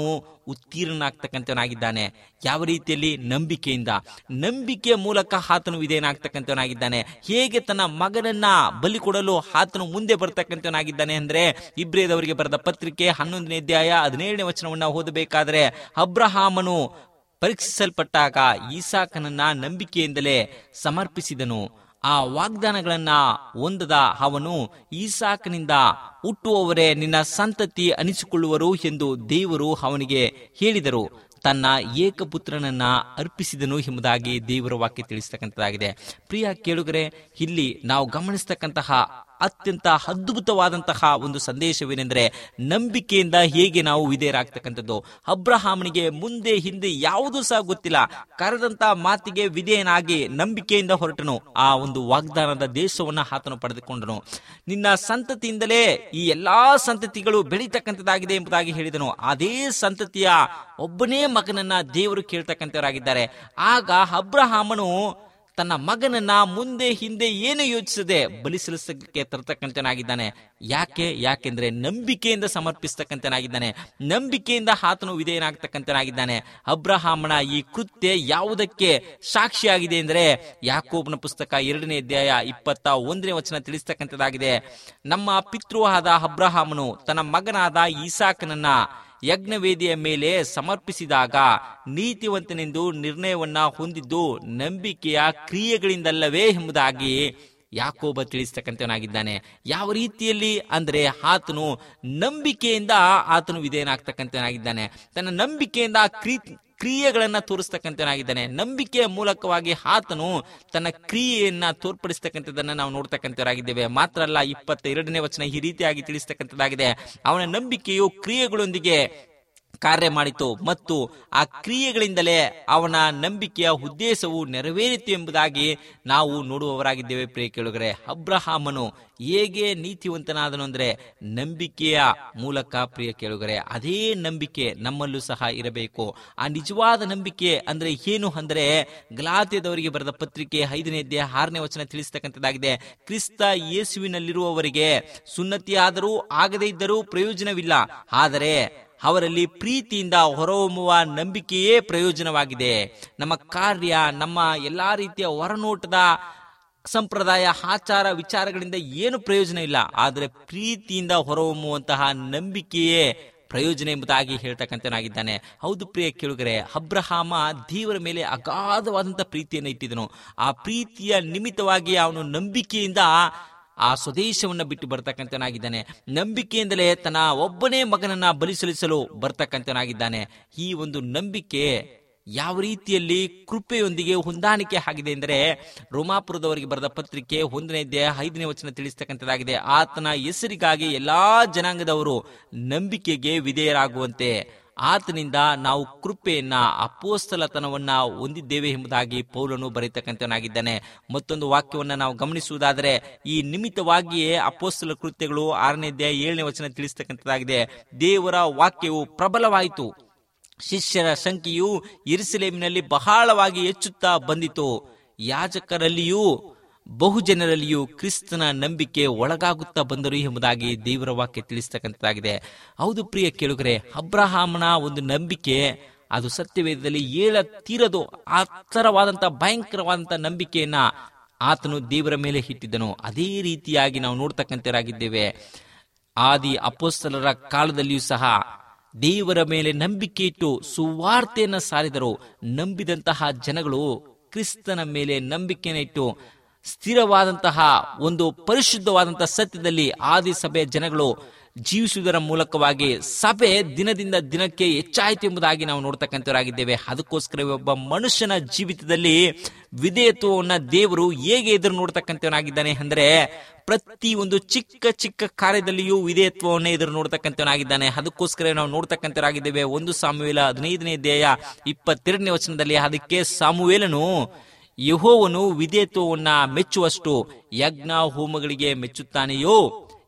ಉತ್ತೀರ್ಣನಾಗ್ತಕ್ಕಂಥವನಾಗಿದ್ದಾನೆ ಯಾವ ರೀತಿಯಲ್ಲಿ ನಂಬಿಕೆಯಿಂದ ನಂಬಿಕೆಯ ಮೂಲಕ ಆತನು ವಿಧೇಯನಾಗ್ತಕ್ಕಂಥವನಾಗಿದ್ದಾನೆ ಹೇಗೆ ತನ್ನ ಮಗನನ್ನ ಬಲಿ ಕೊಡಲು ಆತನು ಮುಂದೆ ಬರ್ತಕ್ಕಂಥವನಾಗಿದ್ದಾನೆ ಅಂದ್ರೆ ಇಬ್ರೇದವರಿಗೆ ಬರೆದ ಪತ್ರಿಕೆ ಹನ್ನೊಂದನೇ ಅಧ್ಯಾಯ ಹದಿನೇಳನೇ ವಚನವನ್ನ ಓದಬೇಕಾದ್ರೆ ಅಬ್ರಹಾಮನು ಪರೀಕ್ಷಿಸಲ್ಪಟ್ಟಾಗ ಈಸಾಕನನ್ನ ನಂಬಿಕೆಯಿಂದಲೇ ಸಮರ್ಪಿಸಿದನು ಆ ವಾಗ್ದಾನಗಳನ್ನ ಹೊಂದದ ಅವನು ಈಸಾಕನಿಂದ ಹುಟ್ಟುವವರೇ ನಿನ್ನ ಸಂತತಿ ಅನಿಸಿಕೊಳ್ಳುವರು ಎಂದು ದೇವರು ಅವನಿಗೆ ಹೇಳಿದರು ತನ್ನ ಏಕಪುತ್ರನನ್ನ ಅರ್ಪಿಸಿದನು ಎಂಬುದಾಗಿ ದೇವರ ವಾಕ್ಯ ತಿಳಿಸ್ತಕ್ಕಂಥದ್ದಾಗಿದೆ ಪ್ರಿಯ ಕೇಳುಗರೆ ಇಲ್ಲಿ ನಾವು ಗಮನಿಸ್ತಕ್ಕಂತಹ ಅತ್ಯಂತ ಅದ್ಭುತವಾದಂತಹ ಒಂದು ಸಂದೇಶವೇನೆಂದರೆ ನಂಬಿಕೆಯಿಂದ ಹೇಗೆ ನಾವು ವಿಧೇಯರಾಗ್ತಕ್ಕಂಥದ್ದು ಅಬ್ರಹಾಮನಿಗೆ ಮುಂದೆ ಹಿಂದೆ ಯಾವುದೂ ಸಹ ಗೊತ್ತಿಲ್ಲ ಕರೆದಂತ ಮಾತಿಗೆ ವಿಧೇಯನಾಗಿ ನಂಬಿಕೆಯಿಂದ ಹೊರಟನು ಆ ಒಂದು ವಾಗ್ದಾನದ ದೇಶವನ್ನ ಆತನು ಪಡೆದುಕೊಂಡನು ನಿನ್ನ ಸಂತತಿಯಿಂದಲೇ ಈ ಎಲ್ಲಾ ಸಂತತಿಗಳು ಬೆಳೀತಕ್ಕಂಥದ್ದಾಗಿದೆ ಎಂಬುದಾಗಿ ಹೇಳಿದನು ಅದೇ ಸಂತತಿಯ ಒಬ್ಬನೇ ಮಗನನ್ನ ದೇವರು ಕೇಳ್ತಕ್ಕಂಥವರಾಗಿದ್ದಾರೆ ಆಗ ಅಬ್ರಹಾಮನು ತನ್ನ ಮಗನನ್ನ ಮುಂದೆ ಹಿಂದೆ ಏನು ಯೋಚಿಸದೆ ಬಲಿ ಸಲ್ಲಿಸಕ್ಕೆ ತರ್ತಕ್ಕಂಥನಾಗಿದ್ದಾನೆ ಯಾಕೆ ಯಾಕೆಂದ್ರೆ ನಂಬಿಕೆಯಿಂದ ಸಮರ್ಪಿಸ್ತಕ್ಕಂಥನಾಗಿದ್ದಾನೆ ನಂಬಿಕೆಯಿಂದ ಆತನು ವಿಧೇಯನಾಗ್ತಕ್ಕಂಥನಾಗಿದ್ದಾನೆ ಅಬ್ರಹಾಮನ ಈ ಕೃತ್ಯ ಯಾವುದಕ್ಕೆ ಸಾಕ್ಷಿಯಾಗಿದೆ ಅಂದ್ರೆ ಯಾಕೋಬನ ಪುಸ್ತಕ ಎರಡನೇ ಅಧ್ಯಾಯ ಇಪ್ಪತ್ತ ಒಂದನೇ ವಚನ ತಿಳಿಸ್ತಕ್ಕಂಥದ್ದಾಗಿದೆ ನಮ್ಮ ಪಿತೃವಾದ ಅಬ್ರಹಾಮನು ತನ್ನ ಮಗನಾದ ಈಸಾಕನನ್ನ ಯಜ್ಞವೇದಿಯ ಮೇಲೆ ಸಮರ್ಪಿಸಿದಾಗ ನೀತಿವಂತನೆಂದು ನಿರ್ಣಯವನ್ನ ಹೊಂದಿದ್ದು ನಂಬಿಕೆಯ ಕ್ರಿಯೆಗಳಿಂದಲ್ಲವೇ ಎಂಬುದಾಗಿ ಯಾಕೋಬ ತಿಳಿಸ್ತಕ್ಕಂಥವನಾಗಿದ್ದಾನೆ ಯಾವ ರೀತಿಯಲ್ಲಿ ಅಂದ್ರೆ ಆತನು ನಂಬಿಕೆಯಿಂದ ಆತನು ವಿಧೇಯನಾಗ್ತಕ್ಕಂಥವನಾಗಿದ್ದಾನೆ ತನ್ನ ನಂಬಿಕೆಯಿಂದ ಕ್ರೀ ಕ್ರಿಯೆಗಳನ್ನ ತೋರಿಸ್ತಕ್ಕಂಥವನಾಗಿದ್ದಾನೆ ನಂಬಿಕೆಯ ಮೂಲಕವಾಗಿ ಆತನು ತನ್ನ ಕ್ರಿಯೆಯನ್ನ ತೋರ್ಪಡಿಸ್ತಕ್ಕಂಥದ್ದನ್ನ ನಾವು ನೋಡ್ತಕ್ಕಂಥವರಾಗಿದ್ದೇವೆ ಮಾತ್ರ ಅಲ್ಲ ಇಪ್ಪತ್ತ ಎರಡನೇ ವಚನ ಈ ರೀತಿಯಾಗಿ ತಿಳಿಸ್ತಕ್ಕಂಥದ್ದಾಗಿದೆ ಅವನ ನಂಬಿಕೆಯು ಕ್ರಿಯೆಗಳೊಂದಿಗೆ ಕಾರ್ಯ ಮಾಡಿತು ಮತ್ತು ಆ ಕ್ರಿಯೆಗಳಿಂದಲೇ ಅವನ ನಂಬಿಕೆಯ ಉದ್ದೇಶವು ನೆರವೇರಿತು ಎಂಬುದಾಗಿ ನಾವು ನೋಡುವವರಾಗಿದ್ದೇವೆ ಪ್ರಿಯ ಕೇಳುಗರೆ ಅಬ್ರಹಾಮನು ಹೇಗೆ ನೀತಿವಂತನಾದನು ಅಂದ್ರೆ ನಂಬಿಕೆಯ ಮೂಲಕ ಪ್ರಿಯ ಕೇಳುಗರೆ ಅದೇ ನಂಬಿಕೆ ನಮ್ಮಲ್ಲೂ ಸಹ ಇರಬೇಕು ಆ ನಿಜವಾದ ನಂಬಿಕೆ ಅಂದ್ರೆ ಏನು ಅಂದ್ರೆ ಗಲಾತ್ಯದವರಿಗೆ ಬರೆದ ಪತ್ರಿಕೆ ಐದನೇ ಅಧ್ಯಾಯ ಆರನೇ ವಚನ ತಿಳಿಸ್ತಕ್ಕಂಥದ್ದಾಗಿದೆ ಕ್ರಿಸ್ತ ಯೇಸುವಿನಲ್ಲಿರುವವರಿಗೆ ಸುನ್ನತಿ ಆದರೂ ಆಗದೇ ಇದ್ದರೂ ಪ್ರಯೋಜನವಿಲ್ಲ ಆದರೆ ಅವರಲ್ಲಿ ಪ್ರೀತಿಯಿಂದ ಹೊರಹೊಮ್ಮುವ ನಂಬಿಕೆಯೇ ಪ್ರಯೋಜನವಾಗಿದೆ ನಮ್ಮ ಕಾರ್ಯ ನಮ್ಮ ಎಲ್ಲಾ ರೀತಿಯ ಹೊರನೋಟದ ಸಂಪ್ರದಾಯ ಆಚಾರ ವಿಚಾರಗಳಿಂದ ಏನು ಪ್ರಯೋಜನ ಇಲ್ಲ ಆದರೆ ಪ್ರೀತಿಯಿಂದ ಹೊರಹೊಮ್ಮುವಂತಹ ನಂಬಿಕೆಯೇ ಪ್ರಯೋಜನ ಎಂಬುದಾಗಿ ಹೇಳ್ತಕ್ಕಂಥನಾಗಿದ್ದಾನೆ ಹೌದು ಪ್ರಿಯ ಕೇಳುಗರೆ ಅಬ್ರಹಾಮ ದೇವರ ಮೇಲೆ ಅಗಾಧವಾದಂತಹ ಪ್ರೀತಿಯನ್ನು ಇಟ್ಟಿದನು ಆ ಪ್ರೀತಿಯ ನಿಮಿತ್ತವಾಗಿ ಅವನು ನಂಬಿಕೆಯಿಂದ ಆ ಸ್ವದೇಶವನ್ನ ಬಿಟ್ಟು ಬರ್ತಕ್ಕಂಥನಾಗಿದ್ದಾನೆ ನಂಬಿಕೆಯಿಂದಲೇ ತನ್ನ ಒಬ್ಬನೇ ಮಗನನ್ನ ಬಲಿ ಸಲ್ಲಿಸಲು ಬರ್ತಕ್ಕಂಥನಾಗಿದ್ದಾನೆ ಈ ಒಂದು ನಂಬಿಕೆ ಯಾವ ರೀತಿಯಲ್ಲಿ ಕೃಪೆಯೊಂದಿಗೆ ಹೊಂದಾಣಿಕೆ ಆಗಿದೆ ಎಂದರೆ ರೋಮಾಪುರದವರಿಗೆ ಬರೆದ ಪತ್ರಿಕೆ ಒಂದನೇ ಅಧ್ಯಾಯ ಐದನೇ ವಚನ ತಿಳಿಸ್ತಕ್ಕಂಥದ್ದಾಗಿದೆ ಆತನ ಹೆಸರಿಗಾಗಿ ಎಲ್ಲಾ ಜನಾಂಗದವರು ನಂಬಿಕೆಗೆ ವಿಧೇಯರಾಗುವಂತೆ ಆತನಿಂದ ನಾವು ಕೃಪೆಯನ್ನ ಅಪೋಸ್ತಲತನವನ್ನ ಹೊಂದಿದ್ದೇವೆ ಎಂಬುದಾಗಿ ಪೌಲನು ಬರೀತಕ್ಕಂಥವನಾಗಿದ್ದಾನೆ ಮತ್ತೊಂದು ವಾಕ್ಯವನ್ನ ನಾವು ಗಮನಿಸುವುದಾದರೆ ಈ ನಿಮಿತ್ತವಾಗಿಯೇ ಅಪೋಸ್ತಲ ಕೃತ್ಯಗಳು ಆರನೇ ಅಧ್ಯಾಯ ಏಳನೇ ವಚನ ತಿಳಿಸ್ತಕ್ಕಂಥದ್ದಾಗಿದೆ ದೇವರ ವಾಕ್ಯವು ಪ್ರಬಲವಾಯಿತು ಶಿಷ್ಯರ ಸಂಖ್ಯೆಯು ಇರುಸಲೇಮಿನಲ್ಲಿ ಬಹಳವಾಗಿ ಹೆಚ್ಚುತ್ತಾ ಬಂದಿತು ಯಾಜಕರಲ್ಲಿಯೂ ಬಹುಜನರಲ್ಲಿಯೂ ಕ್ರಿಸ್ತನ ನಂಬಿಕೆ ಒಳಗಾಗುತ್ತಾ ಬಂದರು ಎಂಬುದಾಗಿ ದೇವರ ವಾಕ್ಯ ತಿಳಿಸ್ತಕ್ಕಂಥದ್ದಾಗಿದೆ ಹೌದು ಪ್ರಿಯ ಕೇಳುಗರೆ ಅಬ್ರಹಾಮನ ಒಂದು ನಂಬಿಕೆ ಅದು ಸತ್ಯವೇದದಲ್ಲಿ ಏಳ ತೀರದು ಆ ಥರವಾದಂಥ ಭಯಂಕರವಾದಂಥ ನಂಬಿಕೆಯನ್ನ ಆತನು ದೇವರ ಮೇಲೆ ಇಟ್ಟಿದ್ದನು ಅದೇ ರೀತಿಯಾಗಿ ನಾವು ನೋಡ್ತಕ್ಕಂಥವರಾಗಿದ್ದೇವೆ ಆದಿ ಅಪೋಸ್ತಲರ ಕಾಲದಲ್ಲಿಯೂ ಸಹ ದೇವರ ಮೇಲೆ ನಂಬಿಕೆ ಇಟ್ಟು ಸುವಾರ್ತೆಯನ್ನು ಸಾರಿದರು ನಂಬಿದಂತಹ ಜನಗಳು ಕ್ರಿಸ್ತನ ಮೇಲೆ ನಂಬಿಕೆಯನ್ನು ಇಟ್ಟು ಸ್ಥಿರವಾದಂತಹ ಒಂದು ಪರಿಶುದ್ಧವಾದಂತಹ ಸತ್ಯದಲ್ಲಿ ಆದಿ ಸಭೆಯ ಜನಗಳು ಜೀವಿಸುವುದರ ಮೂಲಕವಾಗಿ ಸಭೆ ದಿನದಿಂದ ದಿನಕ್ಕೆ ಹೆಚ್ಚಾಯಿತು ಎಂಬುದಾಗಿ ನಾವು ನೋಡ್ತಕ್ಕಂಥವರಾಗಿದ್ದೇವೆ ಅದಕ್ಕೋಸ್ಕರ ಒಬ್ಬ ಮನುಷ್ಯನ ಜೀವಿತದಲ್ಲಿ ವಿಧೇಯತ್ವವನ್ನ ದೇವರು ಹೇಗೆ ಎದುರು ನೋಡ್ತಕ್ಕಂಥವನಾಗಿದ್ದಾನೆ ಅಂದ್ರೆ ಪ್ರತಿ ಒಂದು ಚಿಕ್ಕ ಚಿಕ್ಕ ಕಾರ್ಯದಲ್ಲಿಯೂ ವಿಧೇಯತ್ವವನ್ನೇ ಎದುರು ನೋಡ್ತಕ್ಕಂಥವನಾಗಿದ್ದಾನೆ ಅದಕ್ಕೋಸ್ಕರ ನಾವು ನೋಡ್ತಕ್ಕಂಥವರಾಗಿದ್ದೇವೆ ಒಂದು ಸಾಮುವೇಲ ಹದಿನೈದನೇ ಅಧ್ಯಾಯ ಇಪ್ಪತ್ತೆರಡನೇ ವಚನದಲ್ಲಿ ಅದಕ್ಕೆ ಸಾಮುವೇಲನು ಯಹೋವನು ವಿಧೇಯತ್ವವನ್ನ ಮೆಚ್ಚುವಷ್ಟು ಯಜ್ಞ ಹೋಮಗಳಿಗೆ ಮೆಚ್ಚುತ್ತಾನೆಯೋ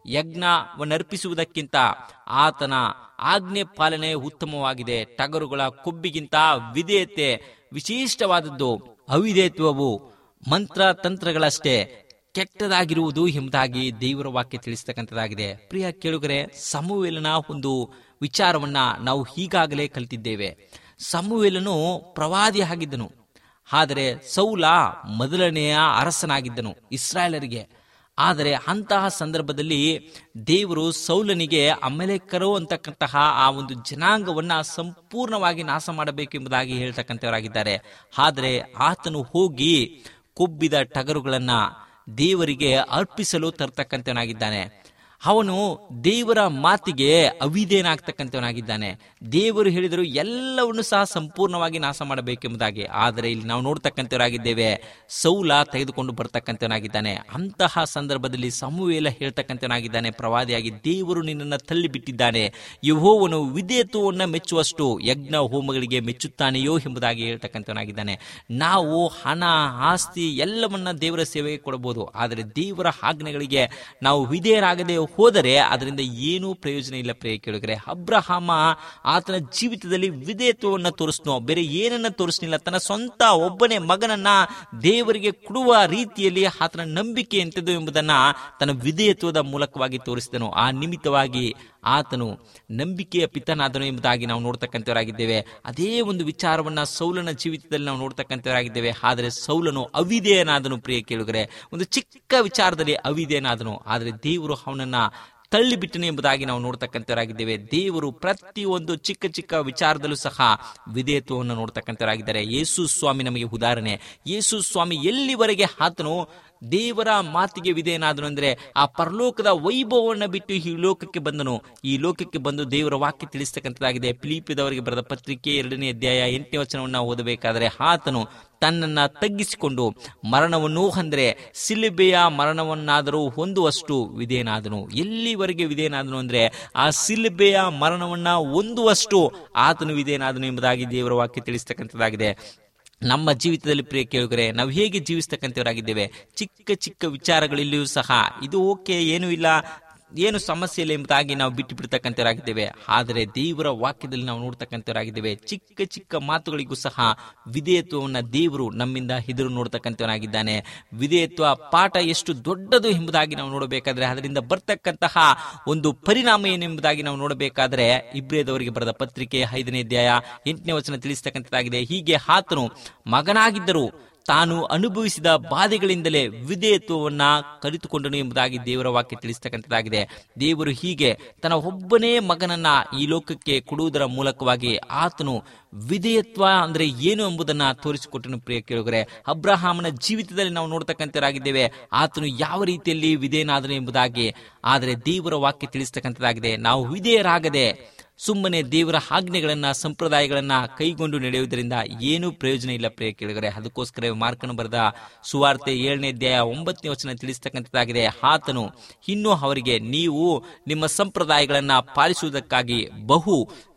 ಯಜ್ಞವನ್ನರ್ಪಿಸುವುದಕ್ಕಿಂತ ಆತನ ಆಜ್ಞೆ ಪಾಲನೆ ಉತ್ತಮವಾಗಿದೆ ಟಗರುಗಳ ಕೊಬ್ಬಿಗಿಂತ ವಿಧೇಯತೆ ವಿಶಿಷ್ಟವಾದದ್ದು ಅವಿಧೇಯತ್ವವು ಮಂತ್ರ ತಂತ್ರಗಳಷ್ಟೇ ಕೆಟ್ಟದಾಗಿರುವುದು ಎಂಬುದಾಗಿ ದೇವರ ವಾಕ್ಯ ತಿಳಿಸ್ತಕ್ಕಂಥದ್ದಾಗಿದೆ ಪ್ರಿಯ ಕೇಳುಗರೆ ಸಮುವೇಲನ ಒಂದು ವಿಚಾರವನ್ನ ನಾವು ಈಗಾಗಲೇ ಕಲಿತಿದ್ದೇವೆ ಸಮುವೇಲನು ಪ್ರವಾದಿ ಆಗಿದ್ದನು ಆದರೆ ಸೌಲ ಮೊದಲನೆಯ ಅರಸನಾಗಿದ್ದನು ಇಸ್ರಾಯೇಲರಿಗೆ ಆದರೆ ಅಂತಹ ಸಂದರ್ಭದಲ್ಲಿ ದೇವರು ಸೌಲನಿಗೆ ಅಮಲೇಕರು ಅಂತಕ್ಕಂತಹ ಆ ಒಂದು ಜನಾಂಗವನ್ನ ಸಂಪೂರ್ಣವಾಗಿ ನಾಶ ಮಾಡಬೇಕೆಂಬುದಾಗಿ ಹೇಳ್ತಕ್ಕಂಥವರಾಗಿದ್ದಾರೆ ಆದರೆ ಆತನು ಹೋಗಿ ಕೊಬ್ಬಿದ ಟಗರುಗಳನ್ನ ದೇವರಿಗೆ ಅರ್ಪಿಸಲು ತರ್ತಕ್ಕಂಥವನಾಗಿದ್ದಾನೆ ಅವನು ದೇವರ ಮಾತಿಗೆ ಅವಿಧೇನಾಗ್ತಕ್ಕಂಥವನಾಗಿದ್ದಾನೆ ದೇವರು ಹೇಳಿದರು ಎಲ್ಲವನ್ನು ಸಹ ಸಂಪೂರ್ಣವಾಗಿ ನಾಶ ಮಾಡಬೇಕೆಂಬುದಾಗಿ ಆದರೆ ಇಲ್ಲಿ ನಾವು ನೋಡ್ತಕ್ಕಂಥವರಾಗಿದ್ದೇವೆ ಸೌಲ ತೆಗೆದುಕೊಂಡು ಬರ್ತಕ್ಕಂಥವನಾಗಿದ್ದಾನೆ ಅಂತಹ ಸಂದರ್ಭದಲ್ಲಿ ಸಮುವೇಲ ಹೇಳ್ತಕ್ಕಂಥವನಾಗಿದ್ದಾನೆ ಪ್ರವಾದಿಯಾಗಿ ದೇವರು ನಿನ್ನನ್ನು ತಳ್ಳಿಬಿಟ್ಟಿದ್ದಾನೆ ಯಹೋವನು ವಿಧೇಯತ್ವವನ್ನು ಮೆಚ್ಚುವಷ್ಟು ಯಜ್ಞ ಹೋಮಗಳಿಗೆ ಮೆಚ್ಚುತ್ತಾನೆಯೋ ಎಂಬುದಾಗಿ ಹೇಳ್ತಕ್ಕಂಥವನಾಗಿದ್ದಾನೆ ನಾವು ಹಣ ಆಸ್ತಿ ಎಲ್ಲವನ್ನ ದೇವರ ಸೇವೆಗೆ ಕೊಡಬಹುದು ಆದರೆ ದೇವರ ಆಜ್ಞೆಗಳಿಗೆ ನಾವು ವಿಧೇಯರಾಗದೆ ಹೋದರೆ ಅದರಿಂದ ಏನೂ ಪ್ರಯೋಜನ ಇಲ್ಲ ಪ್ರಿಯ ಕೇಳಿದ್ರೆ ಅಬ್ರಹಾಮ ಆತನ ಜೀವಿತದಲ್ಲಿ ವಿಧೇಯತ್ವವನ್ನು ತೋರಿಸ್ನೋ ಬೇರೆ ಏನನ್ನ ತೋರಿಸ್ನಿಲ್ಲ ತನ್ನ ಸ್ವಂತ ಒಬ್ಬನೇ ಮಗನನ್ನ ದೇವರಿಗೆ ಕೊಡುವ ರೀತಿಯಲ್ಲಿ ಆತನ ನಂಬಿಕೆ ಎಂತದ್ದು ಎಂಬುದನ್ನ ತನ್ನ ವಿಧೇಯತ್ವದ ಮೂಲಕವಾಗಿ ತೋರಿಸಿದನು ಆ ನಿಮಿತ್ತವಾಗಿ ಆತನು ನಂಬಿಕೆಯ ಪಿತನಾದನು ಎಂಬುದಾಗಿ ನಾವು ನೋಡ್ತಕ್ಕಂಥವರಾಗಿದ್ದೇವೆ ಅದೇ ಒಂದು ವಿಚಾರವನ್ನ ಸೌಲನ ಜೀವಿತದಲ್ಲಿ ನಾವು ನೋಡ್ತಕ್ಕಂಥವರಾಗಿದ್ದೇವೆ ಆದರೆ ಸೌಲನು ಅವಿಧೇಯನಾದನು ಪ್ರಿಯ ಕೇಳುಗರೆ ಒಂದು ಚಿಕ್ಕ ವಿಚಾರದಲ್ಲಿ ಅವಿಧೇಯನಾದನು ಆದರೆ ದೇವರು ಅವನನ್ನ ತಳ್ಳಿಬಿಟ್ಟನು ಎಂಬುದಾಗಿ ನಾವು ನೋಡ್ತಕ್ಕಂಥವರಾಗಿದ್ದೇವೆ ದೇವರು ಪ್ರತಿಯೊಂದು ಚಿಕ್ಕ ಚಿಕ್ಕ ವಿಚಾರದಲ್ಲೂ ಸಹ ವಿಧೇಯತ್ವವನ್ನು ನೋಡ್ತಕ್ಕಂಥವರಾಗಿದ್ದಾರೆ ಯೇಸು ಸ್ವಾಮಿ ನಮಗೆ ಉದಾಹರಣೆ ಯೇಸು ಸ್ವಾಮಿ ಎಲ್ಲಿವರೆಗೆ ಆತನು ದೇವರ ಮಾತಿಗೆ ವಿಧೇಯನಾದನು ಅಂದ್ರೆ ಆ ಪರಲೋಕದ ವೈಭವವನ್ನು ಬಿಟ್ಟು ಈ ಲೋಕಕ್ಕೆ ಬಂದನು ಈ ಲೋಕಕ್ಕೆ ಬಂದು ದೇವರ ವಾಕ್ಯ ತಿಳಿಸ್ತಕ್ಕಂಥದ್ದಾಗಿದೆ ಫಿಲಿಪಿದವರಿಗೆ ಬರೆದ ಪತ್ರಿಕೆ ಎರಡನೇ ಅಧ್ಯಾಯ ಎಂಟನೇ ವಚನವನ್ನ ಓದಬೇಕಾದರೆ ಆತನು ತನ್ನನ್ನ ತಗ್ಗಿಸಿಕೊಂಡು ಮರಣವನ್ನು ಅಂದ್ರೆ ಸಿಲಿಬೆಯ ಮರಣವನ್ನಾದರೂ ಹೊಂದುವಷ್ಟು ವಿಧೇಯನಾದನು ಎಲ್ಲಿವರೆಗೆ ವಿಧೇಯನಾದನು ಅಂದ್ರೆ ಆ ಸಿಲಿಬೆಯ ಮರಣವನ್ನ ಹೊಂದುವಷ್ಟು ಆತನು ವಿಧೇಯನಾದನು ಎಂಬುದಾಗಿ ದೇವರ ವಾಕ್ಯ ತಿಳಿಸ್ತಕ್ಕಂಥದ್ದಾಗಿದೆ ನಮ್ಮ ಜೀವಿತದಲ್ಲಿ ಪ್ರಿಯ ಕೇಳುಗರೆ ನಾವು ಹೇಗೆ ಜೀವಿಸ್ತಕ್ಕಂಥವರಾಗಿದ್ದೇವೆ ಚಿಕ್ಕ ಚಿಕ್ಕ ವಿಚಾರಗಳಲ್ಲಿಯೂ ಸಹ ಇದು ಓಕೆ ಏನೂ ಇಲ್ಲ ಏನು ಸಮಸ್ಯೆ ಇಲ್ಲ ಎಂಬುದಾಗಿ ನಾವು ಬಿಟ್ಟು ಬಿಡ್ತಕ್ಕಂಥವರಾಗಿದ್ದೇವೆ ಆದರೆ ದೇವರ ವಾಕ್ಯದಲ್ಲಿ ನಾವು ನೋಡ್ತಕ್ಕಂಥವರಾಗಿದ್ದೇವೆ ಚಿಕ್ಕ ಚಿಕ್ಕ ಮಾತುಗಳಿಗೂ ಸಹ ವಿಧೇಯತ್ವವನ್ನು ದೇವರು ನಮ್ಮಿಂದ ಎದುರು ನೋಡ್ತಕ್ಕಂಥವನಾಗಿದ್ದಾನೆ ವಿಧೇಯತ್ವ ಪಾಠ ಎಷ್ಟು ದೊಡ್ಡದು ಎಂಬುದಾಗಿ ನಾವು ನೋಡಬೇಕಾದ್ರೆ ಅದರಿಂದ ಬರ್ತಕ್ಕಂತಹ ಒಂದು ಪರಿಣಾಮ ಏನೆಂಬುದಾಗಿ ನಾವು ನೋಡಬೇಕಾದ್ರೆ ಇಬ್ರೇದವರಿಗೆ ಬರೆದ ಪತ್ರಿಕೆ ಐದನೇ ಅಧ್ಯಾಯ ಎಂಟನೇ ವಚನ ತಿಳಿಸ್ತಕ್ಕಂಥದ್ದಾಗಿದೆ ಹೀಗೆ ಆತನು ಮಗನಾಗಿದ್ದರು ತಾನು ಅನುಭವಿಸಿದ ಬಾಧೆಗಳಿಂದಲೇ ವಿಧೇಯತ್ವವನ್ನ ಕಲಿತುಕೊಂಡನು ಎಂಬುದಾಗಿ ದೇವರ ವಾಕ್ಯ ತಿಳಿಸ್ತಕ್ಕಂಥದ್ದಾಗಿದೆ ದೇವರು ಹೀಗೆ ತನ್ನ ಒಬ್ಬನೇ ಮಗನನ್ನ ಈ ಲೋಕಕ್ಕೆ ಕೊಡುವುದರ ಮೂಲಕವಾಗಿ ಆತನು ವಿಧೇಯತ್ವ ಅಂದ್ರೆ ಏನು ಎಂಬುದನ್ನ ತೋರಿಸಿಕೊಟ್ಟನು ಪ್ರಿಯ ಕೇಳುಗರೆ ಅಬ್ರಹಾಮನ ಜೀವಿತದಲ್ಲಿ ನಾವು ನೋಡ್ತಕ್ಕಂಥರಾಗಿದ್ದೇವೆ ಆತನು ಯಾವ ರೀತಿಯಲ್ಲಿ ವಿಧೇಯನಾದನು ಎಂಬುದಾಗಿ ಆದರೆ ದೇವರ ವಾಕ್ಯ ತಿಳಿಸ್ತಕ್ಕಂಥದ್ದಾಗಿದೆ ನಾವು ವಿಧೇಯರಾಗದೆ ಸುಮ್ಮನೆ ದೇವರ ಆಜ್ಞೆಗಳನ್ನ ಸಂಪ್ರದಾಯಗಳನ್ನ ಕೈಗೊಂಡು ನಡೆಯುವುದರಿಂದ ಏನೂ ಪ್ರಯೋಜನ ಇಲ್ಲ ಪ್ರಿಯ ಕೇಳಿದರೆ ಅದಕ್ಕೋಸ್ಕರ ಮಾರ್ಕನು ಬರೆದ ಸುವಾರ್ತೆ ಏಳನೇ ಅಧ್ಯಾಯ ಒಂಬತ್ತನೇ ವಚನ ತಿಳಿಸ್ತಕ್ಕಂಥದ್ದಾಗಿದೆ ಆತನು ಇನ್ನು ಅವರಿಗೆ ನೀವು ನಿಮ್ಮ ಸಂಪ್ರದಾಯಗಳನ್ನ ಪಾಲಿಸುವುದಕ್ಕಾಗಿ ಬಹು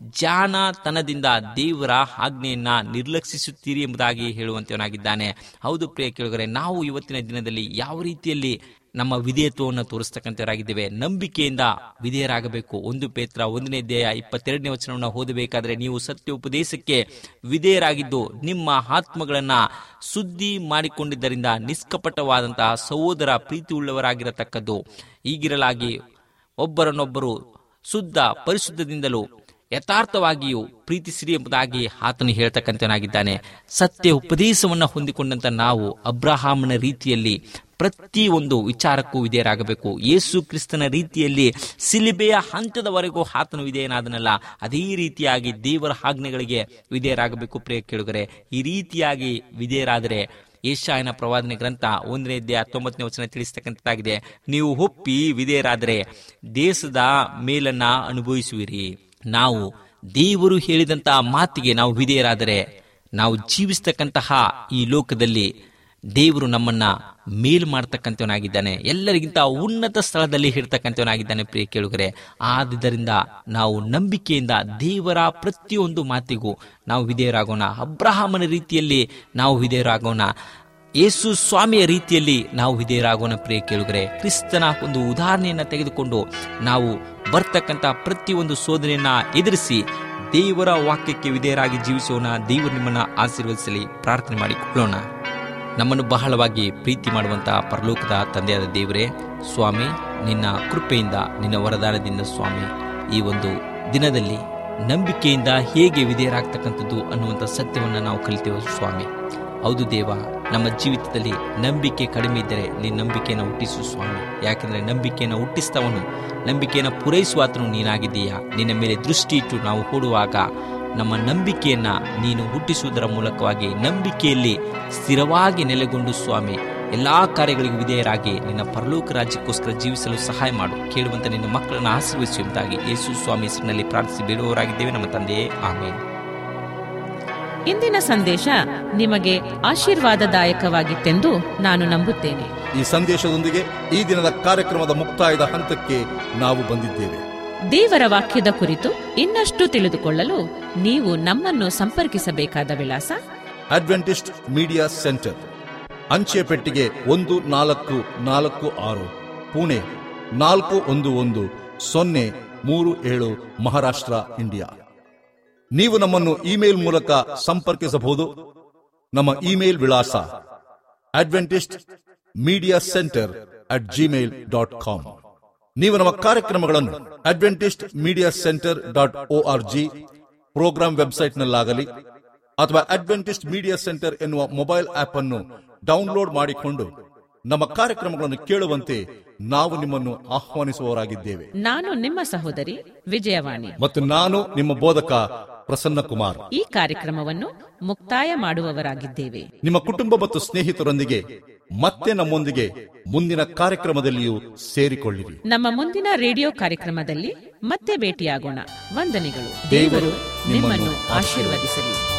ಜಾಣತನದಿಂದ ದೇವರ ಆಜ್ಞೆಯನ್ನ ನಿರ್ಲಕ್ಷಿಸುತ್ತೀರಿ ಎಂಬುದಾಗಿ ಹೇಳುವಂತವನಾಗಿದ್ದಾನೆ ಹೌದು ಪ್ರಿಯ ಕೇಳಿದರೆ ನಾವು ಇವತ್ತಿನ ದಿನದಲ್ಲಿ ಯಾವ ರೀತಿಯಲ್ಲಿ ನಮ್ಮ ವಿಧೇಯತ್ವವನ್ನು ತೋರಿಸ್ತಕ್ಕಂಥವರಾಗಿದ್ದೇವೆ ನಂಬಿಕೆಯಿಂದ ವಿಧೇಯರಾಗಬೇಕು ಒಂದು ಪೇತ್ರ ಒಂದನೇ ಅಧ್ಯಾಯ ಇಪ್ಪತ್ತೆರಡನೇ ವಚನವನ್ನು ಓದಬೇಕಾದ್ರೆ ನೀವು ಸತ್ಯ ಉಪದೇಶಕ್ಕೆ ವಿಧೇಯರಾಗಿದ್ದು ನಿಮ್ಮ ಆತ್ಮಗಳನ್ನ ಸುದ್ದಿ ಮಾಡಿಕೊಂಡಿದ್ದರಿಂದ ನಿಷ್ಕಪಟವಾದಂತಹ ಸಹೋದರ ಪ್ರೀತಿಯುಳ್ಳವರಾಗಿರತಕ್ಕದ್ದು ಈಗಿರಲಾಗಿ ಒಬ್ಬರನ್ನೊಬ್ಬರು ಶುದ್ಧ ಪರಿಶುದ್ಧದಿಂದಲೂ ಯಥಾರ್ಥವಾಗಿಯೂ ಪ್ರೀತಿಸಿರಿ ಎಂಬುದಾಗಿ ಆತನು ಹೇಳ್ತಕ್ಕಂಥವನಾಗಿದ್ದಾನೆ ಸತ್ಯ ಉಪದೇಶವನ್ನು ಹೊಂದಿಕೊಂಡಂತ ನಾವು ಅಬ್ರಹಾಮನ ರೀತಿಯಲ್ಲಿ ಪ್ರತಿ ಒಂದು ವಿಚಾರಕ್ಕೂ ವಿಧೇಯರಾಗಬೇಕು ಯೇಸು ಕ್ರಿಸ್ತನ ರೀತಿಯಲ್ಲಿ ಸಿಲಿಬೆಯ ಹಂತದವರೆಗೂ ಆತನು ವಿಧೇಯನಾದನಲ್ಲ ಅದೇ ರೀತಿಯಾಗಿ ದೇವರ ಆಜ್ಞೆಗಳಿಗೆ ವಿಧೇಯರಾಗಬೇಕು ಪ್ರಿಯ ಕೇಳುಗರೆ ಈ ರೀತಿಯಾಗಿ ವಿಧೇಯರಾದರೆ ಏಷಾಯನ ಪ್ರವಾದನೆ ಗ್ರಂಥ ಒಂದನೇ ಅಧ್ಯಾಯ ಹತ್ತೊಂಬತ್ತನೇ ವಚನ ತಿಳಿಸ್ತಕ್ಕಂಥದ್ದಾಗಿದೆ ನೀವು ಒಪ್ಪಿ ವಿಧೇಯರಾದರೆ ದೇಶದ ಮೇಲನ್ನ ಅನುಭವಿಸುವಿರಿ ನಾವು ದೇವರು ಹೇಳಿದಂತಹ ಮಾತಿಗೆ ನಾವು ವಿಧೇಯರಾದರೆ ನಾವು ಜೀವಿಸ್ತಕ್ಕಂತಹ ಈ ಲೋಕದಲ್ಲಿ ದೇವರು ನಮ್ಮನ್ನ ಮೇಲ್ ಮಾಡ್ತಕ್ಕಂಥವನಾಗಿದ್ದಾನೆ ಎಲ್ಲರಿಗಿಂತ ಉನ್ನತ ಸ್ಥಳದಲ್ಲಿ ಇರ್ತಕ್ಕಂಥವನಾಗಿದ್ದಾನೆ ಪ್ರಿಯ ಕೇಳುಗರೆ ಆದುದರಿಂದ ನಾವು ನಂಬಿಕೆಯಿಂದ ದೇವರ ಪ್ರತಿಯೊಂದು ಮಾತಿಗೂ ನಾವು ವಿಧೇಯರಾಗೋಣ ಅಬ್ರಹಾಮನ ರೀತಿಯಲ್ಲಿ ನಾವು ವಿಧೇಯರಾಗೋಣ ಯೇಸು ಸ್ವಾಮಿಯ ರೀತಿಯಲ್ಲಿ ನಾವು ವಿಧೇಯರಾಗೋಣ ಪ್ರಿಯ ಕೇಳುಗರೆ ಕ್ರಿಸ್ತನ ಒಂದು ಉದಾಹರಣೆಯನ್ನ ತೆಗೆದುಕೊಂಡು ನಾವು ಬರ್ತಕ್ಕಂಥ ಪ್ರತಿಯೊಂದು ಶೋಧನೆಯನ್ನ ಎದುರಿಸಿ ದೇವರ ವಾಕ್ಯಕ್ಕೆ ವಿಧೇಯರಾಗಿ ಜೀವಿಸೋಣ ದೇವರು ನಿಮ್ಮನ್ನ ಆಶೀರ್ವದಿಸಲಿ ಪ್ರಾರ್ಥನೆ ಮಾಡಿಕೊಳ್ಳೋಣ ನಮ್ಮನ್ನು ಬಹಳವಾಗಿ ಪ್ರೀತಿ ಮಾಡುವಂತಹ ಪರಲೋಕದ ತಂದೆಯಾದ ದೇವರೇ ಸ್ವಾಮಿ ನಿನ್ನ ಕೃಪೆಯಿಂದ ನಿನ್ನ ವರದಾನದಿಂದ ಸ್ವಾಮಿ ಈ ಒಂದು ದಿನದಲ್ಲಿ ನಂಬಿಕೆಯಿಂದ ಹೇಗೆ ವಿಧೇಯರಾಗ್ತಕ್ಕಂಥದ್ದು ಅನ್ನುವಂಥ ಸತ್ಯವನ್ನು ನಾವು ಕಲಿತೇವೆ ಸ್ವಾಮಿ ಹೌದು ದೇವ ನಮ್ಮ ಜೀವಿತದಲ್ಲಿ ನಂಬಿಕೆ ಕಡಿಮೆ ಇದ್ದರೆ ನೀನು ನಂಬಿಕೆಯನ್ನು ಹುಟ್ಟಿಸು ಸ್ವಾಮಿ ಯಾಕೆಂದರೆ ನಂಬಿಕೆಯನ್ನು ಹುಟ್ಟಿಸ್ತವನು ನಂಬಿಕೆಯನ್ನು ಪೂರೈಸುವಾತನು ನೀನಾಗಿದ್ದೀಯಾ ನಿನ್ನ ಮೇಲೆ ದೃಷ್ಟಿ ಇಟ್ಟು ನಾವು ಓಡುವಾಗ ನಮ್ಮ ನಂಬಿಕೆಯನ್ನ ನೀನು ಹುಟ್ಟಿಸುವುದರ ಮೂಲಕವಾಗಿ ನಂಬಿಕೆಯಲ್ಲಿ ಸ್ಥಿರವಾಗಿ ನೆಲೆಗೊಂಡು ಸ್ವಾಮಿ ಎಲ್ಲಾ ಕಾರ್ಯಗಳಿಗೂ ವಿಧೇಯರಾಗಿ ನಿನ್ನ ಪರಲೋಕ ರಾಜ್ಯಕ್ಕೋಸ್ಕರ ಜೀವಿಸಲು ಸಹಾಯ ಮಾಡು ಕೇಳುವಂತ ನಿನ್ನ ಮಕ್ಕಳನ್ನು ಆಶೀರ್ವದಿಸುವಂತಾಗಿ ಯೇಸು ಸ್ವಾಮಿ ಹೆಸರಿನಲ್ಲಿ ಪ್ರಾರ್ಥಿಸಿ ಬೇಡುವವರಾಗಿದ್ದೇವೆ ನಮ್ಮ ತಂದೆಯೇ ಆಮೇಲೆ
ಇಂದಿನ ಸಂದೇಶ ನಿಮಗೆ ಆಶೀರ್ವಾದದಾಯಕವಾಗಿತ್ತೆಂದು ನಾನು ನಂಬುತ್ತೇನೆ
ಈ ಸಂದೇಶದೊಂದಿಗೆ ಈ ದಿನದ ಕಾರ್ಯಕ್ರಮದ ಮುಕ್ತಾಯದ ಹಂತಕ್ಕೆ ನಾವು ಬಂದಿದ್ದೇವೆ
ದೇವರ ವಾಕ್ಯದ ಕುರಿತು ಇನ್ನಷ್ಟು ತಿಳಿದುಕೊಳ್ಳಲು ನೀವು ನಮ್ಮನ್ನು ಸಂಪರ್ಕಿಸಬೇಕಾದ ವಿಳಾಸ
ಅಡ್ವೆಂಟಿಸ್ಟ್ ಮೀಡಿಯಾ ಸೆಂಟರ್ ಅಂಚೆ ಪೆಟ್ಟಿಗೆ ಒಂದು ನಾಲ್ಕು ನಾಲ್ಕು ಆರು ಪುಣೆ ನಾಲ್ಕು ಒಂದು ಒಂದು ಸೊನ್ನೆ ಮೂರು ಏಳು ಮಹಾರಾಷ್ಟ್ರ ಇಂಡಿಯಾ ನೀವು ನಮ್ಮನ್ನು ಇಮೇಲ್ ಮೂಲಕ ಸಂಪರ್ಕಿಸಬಹುದು ನಮ್ಮ ಇಮೇಲ್ ವಿಳಾಸ Adventist media centre at Gmail dot com ನೀವು ನಮ್ಮ ಕಾರ್ಯಕ್ರಮಗಳನ್ನು Adventist media centre dot O R G program ವೆಬ್ಸೈಟ್ನಲ್ಲಾಗಲಿ ಅಥವಾ ಅಡ್ವೆಂಟಿಸ್ಟ್ ಮೀಡಿಯಾ ಸೆಂಟರ್ ಎನ್ನುವ ಮೊಬೈಲ್ ಆಪ್ ಅನ್ನು ಡೌನ್ಲೋಡ್ ಮಾಡಿಕೊಂಡು ನಮ್ಮ ಕಾರ್ಯಕ್ರಮಗಳನ್ನು ಕೇಳುವಂತೆ ನಾವು ನಿಮ್ಮನ್ನು ಆಹ್ವಾನಿಸುವವರಾಗಿದ್ದೇವೆ
ನಾನು ನಿಮ್ಮ ಸಹೋದರಿ ವಿಜಯವಾಣಿ
ಮತ್ತು ನಾನು ನಿಮ್ಮ ಬೋಧಕ ಪ್ರಸನ್ನ ಕುಮಾರ್
ಈ ಕಾರ್ಯಕ್ರಮವನ್ನು ಮುಕ್ತಾಯ ಮಾಡುವವರಾಗಿದ್ದೇವೆ
ನಿಮ್ಮ ಕುಟುಂಬ ಮತ್ತು ಸ್ನೇಹಿತರೊಂದಿಗೆ ಮತ್ತೆ ನಮ್ಮೊಂದಿಗೆ ಮುಂದಿನ ಕಾರ್ಯಕ್ರಮದಲ್ಲಿಯೂ ಸೇರಿಕೊಳ್ಳಿರಿ
ನಮ್ಮ ಮುಂದಿನ ರೇಡಿಯೋ ಕಾರ್ಯಕ್ರಮದಲ್ಲಿ ಮತ್ತೆ ಭೇಟಿಯಾಗೋಣ ವಂದನೆಗಳು
ದೇವರು
ದೇವರು ನಿಮ್ಮನ್ನು ಆಶೀರ್ವದಿಸಲಿ